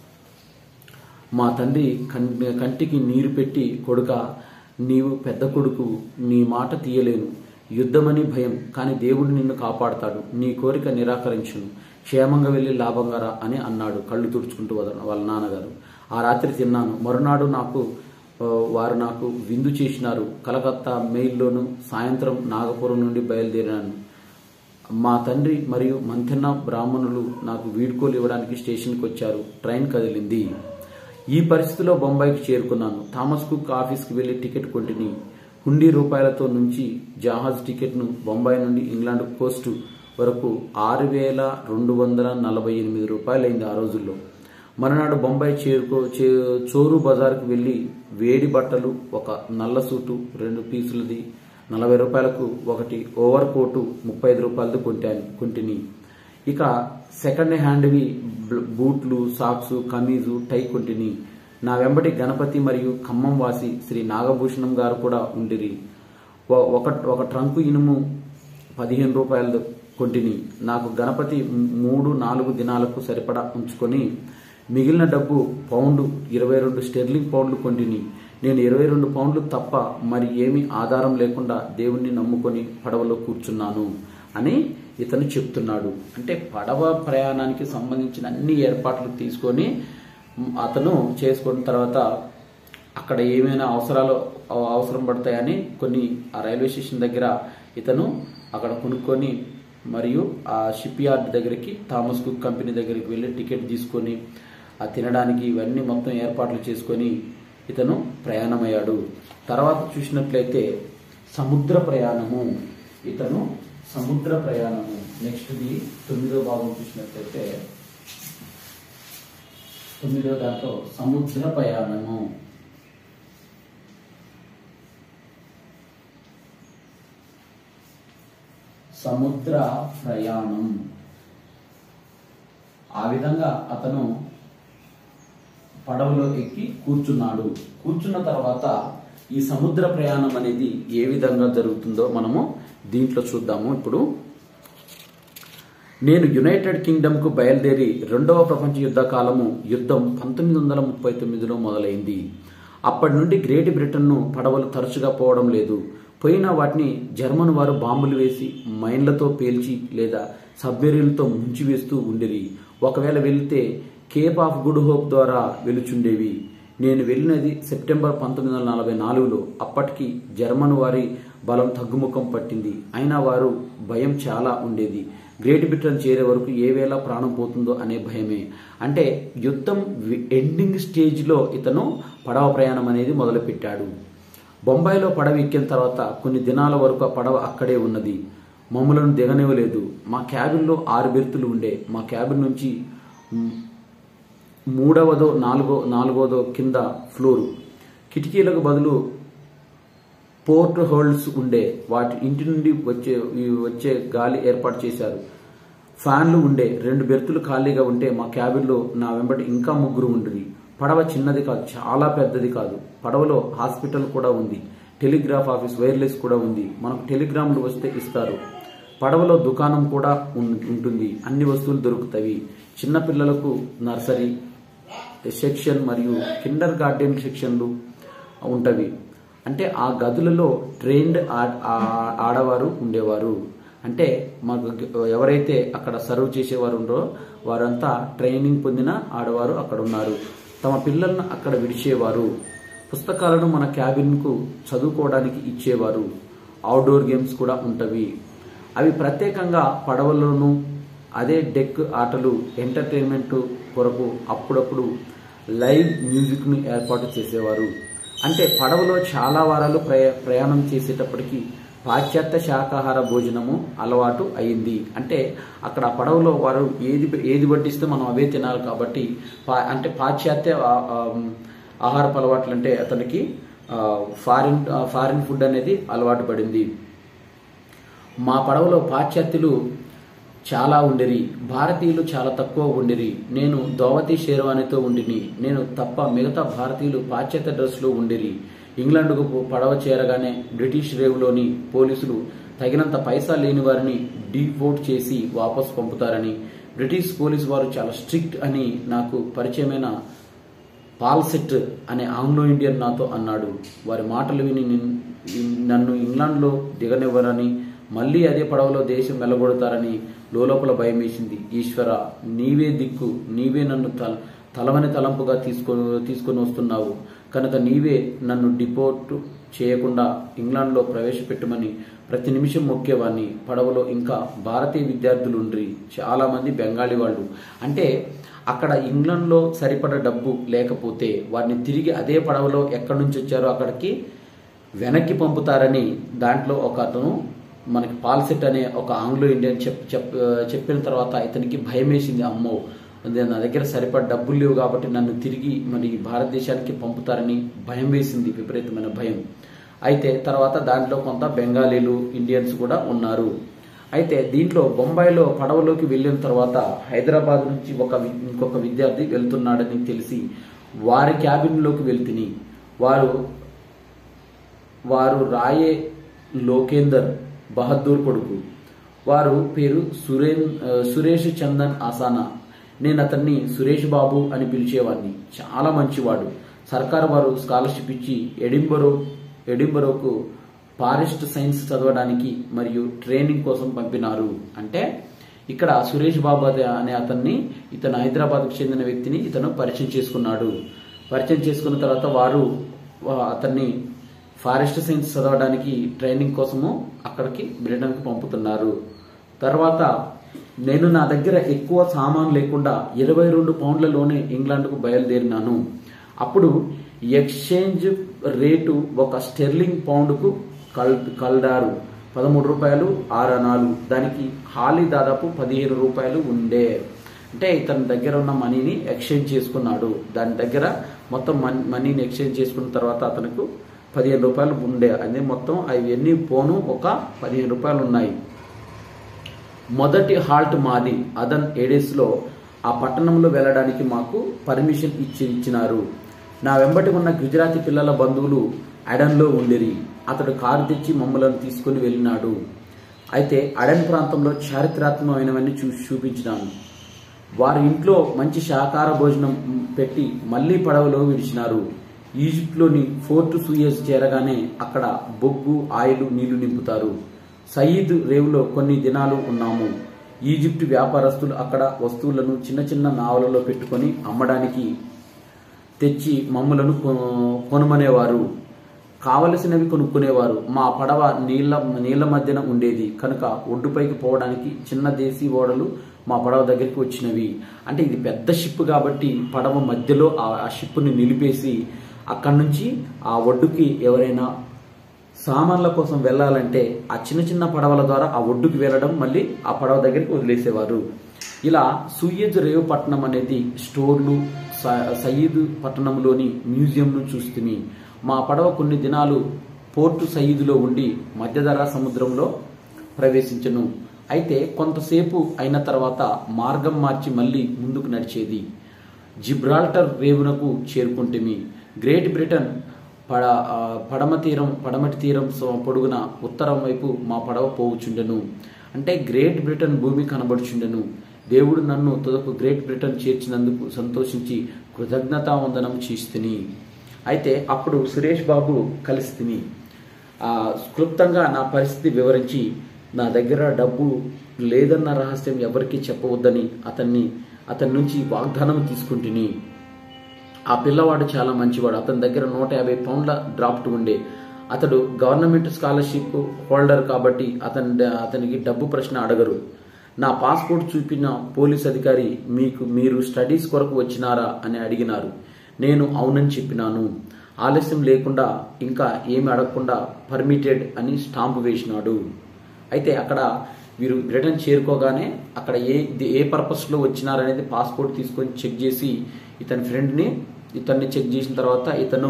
మా తండ్రి కన్- కంటికి నీరు పెట్టి కొడుక నీవు పెద్ద కొడుకు నీ మాట తీయలేను యుద్ధమని భయం కానీ దేవుడు నిన్ను కాపాడతాడు నీ కోరిక నిరాకరించును క్షేమంగా వెళ్ళి లాభంగా రా అని అన్నాడు కళ్ళు తుడుచుకుంటూ వద- వాళ్ళ నాన్నగారు ఆ రాత్రి తిన్నాను మరునాడు నాకు ఆ, వారు నాకు విందు చేసినారు కలకత్తా మెయిల్లోను సాయంత్రం నాగపురం నుండి బయలుదేరాను మా తండ్రి మరియు మంతెన్న బ్రాహ్మణులు నాకు వీడ్కోలు ఇవ్వడానికి స్టేషన్కి వచ్చారు ట్రైన్ కదిలింది ఈ పరిస్థితిలో బొంబాయికి చేరుకున్నాను థామస్ కుక్ ఆఫీస్కి వెళ్లి టికెట్ కొంటిని హుండీ రూపాయలతో నుంచి జహాజ్ టికెట్ను బొంబాయి నుండి ఇంగ్లాండ్ కోస్ట్ వరకు ఆరు వేల రెండు వందల నలభై ఎనిమిది రూపాయలైంది ఆ రోజుల్లో మరునాడు బొంబాయి చేరుకో చే- చోరు బజార్కు వెళ్లి వేడి బట్టలు ఒక నల్ల సూటు రెండు పీసులది నలభై రూపాయలకు ఒకటి ఓవర్ కోటు ముప్పై ఐదు రూపాయలది కొంటాను కొంటిని ఇక సెకండ్ హ్యాండ్వి బ్- బూట్లు సాక్స్ కమీజు టై కొంటిని నా వెంబడి గణపతి మరియు ఖమ్మం వాసి శ్రీ నాగభూషణం గారు కూడా ఉండిరి ఒ- ఒక ఒక ట్రంకు ఇనుము పదిహేను రూపాయలు కొంటిని నాకు గణపతి మూడు నాలుగు దినాలకు సరిపడా ఉంచుకొని మిగిలిన డబ్బు పౌండ్ ఇరవై రెండు స్టెర్లింగ్ పౌండ్లు కొంటిని నేను ఇరవై రెండు పౌండ్లు తప్ప మరి ఏమీ ఆధారం లేకుండా దేవుణ్ణి నమ్ముకొని పడవలో కూర్చున్నాను అని ఇతను చెప్తున్నాడు అంటే పడవ ప్రయాణానికి సంబంధించిన అన్ని ఏర్పాట్లు తీసుకొని మ్, అతను చేసుకున్న తర్వాత అక్కడ ఏమైనా అవసరాలు అవ- అవసరం పడతాయని కొన్ని ఆ రైల్వే స్టేషన్ దగ్గర ఇతను అక్కడ కొనుక్కొని మరియు ఆ షిప్ యార్డ్ దగ్గరికి థామస్ కుక్ కంపెనీ దగ్గరికి వెళ్ళి టికెట్ తీసుకొని ఆ తినడానికి ఇవన్నీ మొత్తం ఏర్పాట్లు చేసుకొని ఇతను ప్రయాణమయ్యాడు తర్వాత చూసినట్లయితే సముద్ర ప్రయాణము ఇతను సముద్ర ప్రయాణము నెక్స్ట్ది తొమ్మిదో భాగం చూసినట్లయితే తొమ్మిదో దాంట్లో సముద్ర ప్రయాణము సముద్ర ప్రయాణం ఆ విధంగా అతను పడవలో ఎక్కి కూర్చున్నాడు కూర్చున్న తర్వాత ఈ సముద్ర ప్రయాణం అనేది ఏ విధంగా జరుగుతుందో మనము దీంట్లో చూద్దాము ఇప్పుడు నేను యునైటెడ్ కింగ్డమ్ కు బయలుదేరి రెండవ ప్రపంచ యుద్ధ కాలము యుద్ధం పంతొమ్మిది వందల ముప్పై తొమ్మిదిలో మొదలైంది అప్పటి నుండి గ్రేట్ బ్రిటన్ను పడవలు తరచుగా పోవడం లేదు పోయిన వాటిని జర్మన్ వారు బాంబులు వేసి మైన్లతో పేల్చి లేదా సబ్మెరీన్లతో ముంచివేస్తూ ఉండిరి ఒకవేళ వెళితే కేప్ ఆఫ్ గుడ్ హోప్ ద్వారా వెలుచుండేవి నేను వెళ్ళినది సెప్టెంబర్ పంతొమ్మిది వందల నలభై నాలుగులో అప్పటికి జర్మన్ వారి బలం తగ్గుముఖం పట్టింది అయినా వారు భయం చాలా ఉండేది గ్రేట్ బ్రిటన్ చేరే వరకు ఏ వేళ ప్రాణం పోతుందో అనే భయమే అంటే యుద్ధం ఎండింగ్ స్టేజ్లో ఇతను పడవ ప్రయాణం అనేది మొదలుపెట్టాడు బొంబాయిలో పడవ ఎక్కిన తర్వాత కొన్ని దినాల వరకు ఆ పడవ అక్కడే ఉన్నది మమ్మలను దిగనివ్వలేదు మా క్యాబిన్లో ఆరు బెర్తులు ఉండే మా క్యాబిన్ నుంచి మ్, మూడవదో నాలుగో నాలుగోదో కింద ఫ్లోరు కిటికీలకు బదులు పోర్ట్ హోల్డ్స్ ఉండే వాటి ఇంటి నుండి వచ్చే ఈ వచ్చే గాలి ఏర్పాటు చేశారు ఫ్యాన్లు ఉండే రెండు బెర్తులు ఖాళీగా ఉంటే మా క్యాబిన్లో నా వెంబడి ఇంకా ముగ్గురు ఉండ్రి పడవ చిన్నది కాదు చాలా పెద్దది కాదు పడవలో హాస్పిటల్ కూడా ఉంది టెలిగ్రాఫ్ ఆఫీస్ వైర్లెస్ కూడా ఉంది మనకు టెలిగ్రాములు వస్తే ఇస్తారు పడవలో దుకాణం కూడా ఉం- ఉంటుంది అన్ని వస్తువులు దొరుకుతాయి చిన్నపిల్లలకు నర్సరీ సెక్షన్ మరియు కిండర్ గార్డెన్ సెక్షన్లు ఉంటవి అంటే ఆ గదులలో ట్రైన్డ్ ఆడవారు ఉండేవారు అంటే మాకు ఎవరైతే అక్కడ సర్వ్ చేసేవారు ఉండరో వారంతా ట్రైనింగ్ పొందిన ఆడవారు అక్కడ ఉన్నారు తమ పిల్లలను అక్కడ విడిచేవారు పుస్తకాలను మన క్యాబిన్కు చదువుకోవడానికి ఇచ్చేవారు అవుట్డోర్ గేమ్స్ కూడా ఉంటవి అవి ప్రత్యేకంగా పడవలను అదే డెక్ ఆటలు ఎంటర్టైన్మెంట్ కొరకు అప్పుడప్పుడు లైవ్ మ్యూజిక్ను ఏర్పాటు చేసేవారు అంటే పడవలో చాలా వారాలు ప్రయా ప్రయాణం చేసేటప్పటికి పాశ్చాత్య శాకాహార భోజనము అలవాటు అయింది అంటే అక్కడ ఆ పడవలో వారు ఏది ఏది వడ్డిస్తే మనం అవే తినాలి కాబట్టి పా- అంటే పాశ్చాత్య ఆ, ఆ, ఆహారపు అలవాట్లు అంటే అతనికి ఆ, ఫారిన్ ఆ, ఫారిన్ ఫుడ్ అనేది అలవాటు పడింది మా పడవలో పాశ్చాత్యులు చాలా ఉండిరి భారతీయులు చాలా తక్కువ ఉండిరి నేను దోవతి షేర్వాణితో ఉండిని నేను తప్ప మిగతా భారతీయులు పాశ్చాత్య డ్రెస్లో ఉండిరి ఇంగ్లాండ్కు పడవ చేరగానే బ్రిటిష్ రేవులోని పోలీసులు తగినంత పైసా లేని వారిని డీపోర్ట్ చేసి వాపస్ పంపుతారని బ్రిటిష్ పోలీసు వారు చాలా స్ట్రిక్ట్ అని నాకు పరిచయమైన పాల్సెట్ అనే ఆంగ్లో ఇండియన్ నాతో అన్నాడు వారి మాటలు విని నిన్- నన్ను ఇంగ్లాండ్లో దిగనివ్వరని మళ్ళీ అదే పడవలో దేశం వెళ్ళగొడతారని లోపల భయం వేసింది ఈశ్వర నీవే దిక్కు నీవే నన్ను తల తలవని తలంపుగా తీసుకొని తీసుకొని వస్తున్నావు కనుక నీవే నన్ను డిపోర్ట్ చేయకుండా ఇంగ్లాండ్లో ప్రవేశపెట్టమని ప్రతి నిమిషం మొక్కేవాడిని పడవలో ఇంకా భారతీయ విద్యార్థులు ఉండ్రి చాలా మంది బెంగాలీ వాళ్ళు అంటే అక్కడ ఇంగ్లాండ్లో సరిపడ డబ్బు లేకపోతే వారిని తిరిగి అదే పడవలో ఎక్కడి నుంచి వచ్చారో అక్కడికి వెనక్కి పంపుతారని దాంట్లో ఒక అతను మనకి పాల్సెట్ అనే ఒక ఆంగ్లో ఇండియన్ చెప్ చెప్ చెప్పిన తర్వాత ఇతనికి భయం వేసింది అమ్మో అదే నా దగ్గర సరిపడ డబ్బులు లేవు కాబట్టి నన్ను తిరిగి మరి భారతదేశానికి పంపుతారని భయం వేసింది విపరీతమైన భయం అయితే తర్వాత దాంట్లో కొంత బెంగాలీలు ఇండియన్స్ కూడా ఉన్నారు అయితే దీంట్లో బొంబాయిలో పడవలోకి వెళ్ళిన తర్వాత హైదరాబాద్ నుంచి ఒక వి- ఇంకొక విద్యార్థి వెళ్తున్నాడని తెలిసి వారి క్యాబిన్లోకి వెళ్తిని వారు వారు రాయే లోకేందర్ బహదూర్ కొడుకు వారు పేరు సురేన్ ఆ, సురేష్ చందన్ ఆసానా నేను అతన్ని సురేష్ బాబు అని పిలిచేవాడిని చాలా మంచివాడు సర్కారు వారు స్కాలర్షిప్ ఇచ్చి ఎడింబరో ఎడింబరోకు ఫారెస్ట్ సైన్స్ చదవడానికి మరియు ట్రైనింగ్ కోసం పంపినారు అంటే ఇక్కడ సురేష్ బాబు అదే- అనే అతన్ని ఇతను హైదరాబాద్కు చెందిన వ్యక్తిని ఇతను పరిచయం చేసుకున్నాడు పరిచయం చేసుకున్న తర్వాత వారు వా- అతన్ని ఫారెస్ట్ సైన్స్ చదవడానికి ట్రైనింగ్ కోసము అక్కడికి బ్రిటన్కి పంపుతున్నారు తర్వాత నేను నా దగ్గర ఎక్కువ సామాన్ లేకుండా ఇరవై రెండు పౌండ్లలోనే ఇంగ్లాండ్కు బయలుదేరినాను అప్పుడు ఎక్స్చేంజ్ రేటు ఒక స్టెర్లింగ్ పౌండ్కు కల్ కల్డారు పదమూడు రూపాయలు ఆరు అనాలు దానికి హాలీ దాదాపు పదిహేను రూపాయలు ఉండే అంటే ఇతని దగ్గర ఉన్న మనీని ఎక్స్చేంజ్ చేసుకున్నాడు దాని దగ్గర మొత్తం మనీ మనీని ఎక్స్చేంజ్ చేసుకున్న తర్వాత అతనికి పదిహేను రూపాయలు ఉండే అదే మొత్తం అవన్నీ పోను ఒక పదిహేను రూపాయలు ఉన్నాయి మొదటి హాల్ట్ మాది అదన్ ఏడేస్లో ఆ పట్టణంలో వెళ్ళడానికి మాకు పర్మిషన్ ఇచ్చి ఇచ్చినారు నా వెంబటి ఉన్న గుజరాతీ పిల్లల బంధువులు అడన్లో ఉండిరి అతడు కారు తెచ్చి మమ్మలను తీసుకుని వెళ్ళినాడు అయితే అడన్ ప్రాంతంలో చారిత్రాత్మకమైనవన్నీ చూ చూపించినాను వారి ఇంట్లో మంచి శాకాహార భోజనం పెట్టి మళ్లీ పడవలో విడిచినారు ఈజిప్ట్లోని ఫోర్ట్ సూయస్ చేరగానే అక్కడ బొగ్గు ఆయిల్ నీళ్లు నింపుతారు సయీద్ రేవులో కొన్ని దినాలు ఉన్నాము ఈజిప్ట్ వ్యాపారస్తులు అక్కడ వస్తువులను చిన్న చిన్న నావలలో పెట్టుకొని అమ్మడానికి తెచ్చి మమ్ములను కొ- కొనుమనేవారు కావలసినవి కొనుక్కునేవారు మా పడవ నీళ్ల నీళ్ల మధ్యన ఉండేది కనుక ఒడ్డుపైకి పోవడానికి చిన్న దేశీ ఓడలు మా పడవ దగ్గరికి వచ్చినవి అంటే ఇది పెద్ద షిప్ కాబట్టి పడవ మధ్యలో ఆ ఆ షిప్ని నిలిపేసి అక్కడి నుంచి ఆ ఒడ్డుకి ఎవరైనా సామాన్ల కోసం వెళ్ళాలంటే ఆ చిన్న చిన్న పడవల ద్వారా ఆ ఒడ్డుకి వెళ్ళడం మళ్ళీ ఆ పడవ దగ్గరికి వదిలేసేవారు ఇలా సుయ్యజ్ రేవు పట్టణం అనేది స్టోర్లు స- సయీద్ పట్టణంలోని మ్యూజియంను చూస్తుంది మా పడవ కొన్ని దినాలు పోర్టు సయీదులో ఉండి మధ్యధరా సముద్రంలో ప్రవేశించను అయితే కొంతసేపు అయిన తర్వాత మార్గం మార్చి మళ్ళీ ముందుకు నడిచేది జిబ్రాల్టర్ రేవునకు చేరుకుంటేమి గ్రేట్ బ్రిటన్ పడ ఆ, పడమ తీరం పడమటి తీరం స- పొడుగున ఉత్తరం వైపు మా పడవ పోవుచుండెను అంటే గ్రేట్ బ్రిటన్ భూమి కనబడుచుండెను దేవుడు నన్ను తుదకు గ్రేట్ బ్రిటన్ చేర్చినందుకు సంతోషించి కృతజ్ఞతావందనం చేస్తుని అయితే అప్పుడు సురేష్ బాబు కలిసి తిని ఆ, క్లుప్తంగా నా పరిస్థితి వివరించి నా దగ్గర డబ్బు లేదన్న రహస్యం ఎవరికీ చెప్పవద్దని అతన్ని అతని నుంచి వాగ్దానం తీసుకుంటుని ఆ పిల్లవాడు చాలా మంచివాడు అతని దగ్గర నూట యాభై పౌండ్ల డ్రాఫ్ట్ ఉండే అతడు గవర్నమెంట్ స్కాలర్షిప్ హోల్డర్ కాబట్టి అతని అతనికి డబ్బు ప్రశ్న అడగరు నా పాస్పోర్ట్ చూపిన పోలీస్ అధికారి మీకు మీరు స్టడీస్ కొరకు వచ్చినారా అని అడిగినారు నేను అవునని చెప్పినాను ఆలస్యం లేకుండా ఇంకా ఏమి అడగకుండా పర్మిటెడ్ అని స్టాంప్ వేసినాడు అయితే అక్కడ వీరు బ్రిటన్ చేరుకోగానే అక్కడ ఏ ఏ పర్పస్లో వచ్చినారనేది పాస్పోర్ట్ తీసుకొని చెక్ చేసి ఇతని ఫ్రెండ్ని ఇతన్ని చెక్ చేసిన తర్వాత ఇతను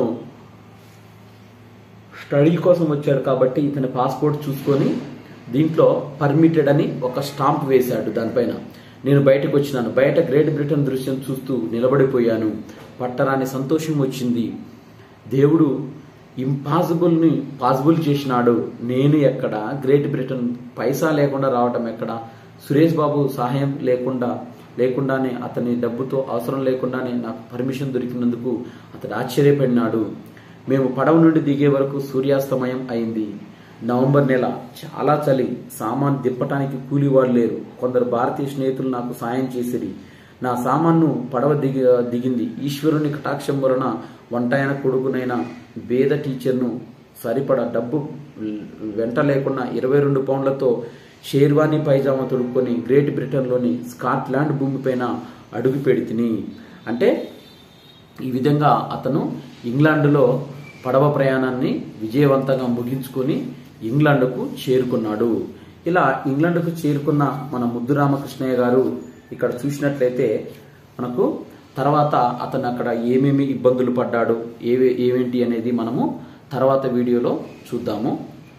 స్టడీ కోసం వచ్చారు కాబట్టి ఇతని పాస్పోర్ట్ చూసుకొని దీంట్లో పర్మిటెడ్ అని ఒక స్టాంప్ వేశాడు దానిపైన నేను బయటకు వచ్చినాను బయట గ్రేట్ బ్రిటన్ దృశ్యం చూస్తూ నిలబడిపోయాను పట్టరాని సంతోషం వచ్చింది దేవుడు ఇంపాసిబుల్ని పాసిబుల్ చేసినాడు నేను ఎక్కడ గ్రేట్ బ్రిటన్ పైసా లేకుండా రావటం ఎక్కడ సురేష్ బాబు సహాయం లేకుండా లేకుండానే అతని డబ్బుతో అవసరం లేకుండానే నాకు పర్మిషన్ దొరికినందుకు అతడు ఆశ్చర్యపడినాడు మేము పడవ నుండి దిగే వరకు సూర్యాస్తమయం అయింది నవంబర్ నెల చాలా చలి సామాన్ దిప్పటానికి కూలీవారు లేరు కొందరు భారతీయ స్నేహితులు నాకు సాయం చేసిరి నా సామాన్ను పడవ దిగి దిగింది ఈశ్వరుని కటాక్షం వలన వంటాయన కొడుకునైన వేద టీచర్ను సరిపడ డబ్బు వెంట లేకుండా ఇరవై రెండు పౌండ్లతో షేర్వానీ పైజామా తొడుక్కొని గ్రేట్ బ్రిటన్లోని స్కాట్లాండ్ భూమిపైన అడుగు పెడితిని అంటే ఈ విధంగా అతను ఇంగ్లాండ్లో పడవ ప్రయాణాన్ని విజయవంతంగా ముగించుకొని ఇంగ్లాండ్కు చేరుకున్నాడు ఇలా ఇంగ్లాండ్కు చేరుకున్న మన ముద్దు రామకృష్ణయ్య గారు ఇక్కడ చూసినట్లయితే మనకు తర్వాత అతను అక్కడ ఏమేమి ఇబ్బందులు పడ్డాడు ఏవే ఏమేంటి అనేది మనము తర్వాత వీడియోలో చూద్దాము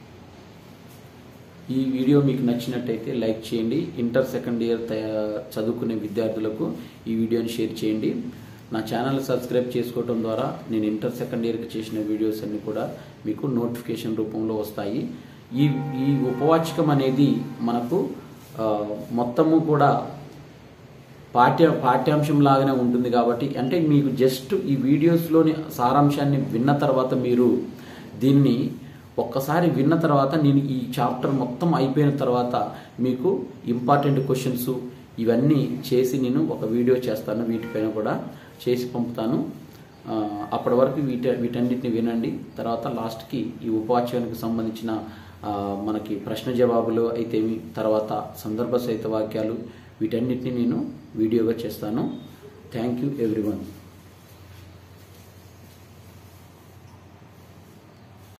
ఈ వీడియో మీకు నచ్చినట్టయితే లైక్ చేయండి ఇంటర్ సెకండ్ ఇయర్ తయా- చదువుకునే విద్యార్థులకు ఈ వీడియోని షేర్ చేయండి నా ఛానల్ సబ్స్క్రైబ్ చేసుకోవడం ద్వారా నేను ఇంటర్ సెకండ్ ఇయర్కి చేసిన వీడియోస్ అన్ని కూడా మీకు నోటిఫికేషన్ రూపంలో వస్తాయి ఈ ఈ ఉపవాచకం అనేది మనకు ఆ, మొత్తము కూడా పాఠ్య పాఠ్యాంశం లాగానే ఉంటుంది కాబట్టి అంటే మీకు జస్ట్ ఈ వీడియోస్లోని సారాంశాన్ని విన్న తర్వాత మీరు దీన్ని ఒక్కసారి విన్న తర్వాత నేను ఈ చాప్టర్ మొత్తం అయిపోయిన తర్వాత మీకు ఇంపార్టెంట్ క్వశ్చన్స్ ఇవన్నీ చేసి నేను ఒక వీడియో చేస్తాను వీటిపైన కూడా చేసి పంపుతాను ఆ, అప్పటి వరకు వీటి వీటన్నిటిని వినండి తర్వాత లాస్ట్కి ఈ ఉపవాచకానికి సంబంధించిన ఆ, మనకి ప్రశ్న జవాబులు అయితేమి తర్వాత సందర్భ సహిత వాక్యాలు వీటన్నిటిని నేను వీడియోగా చేస్తాను థ్యాంక్ యూ ఎవ్రీవన్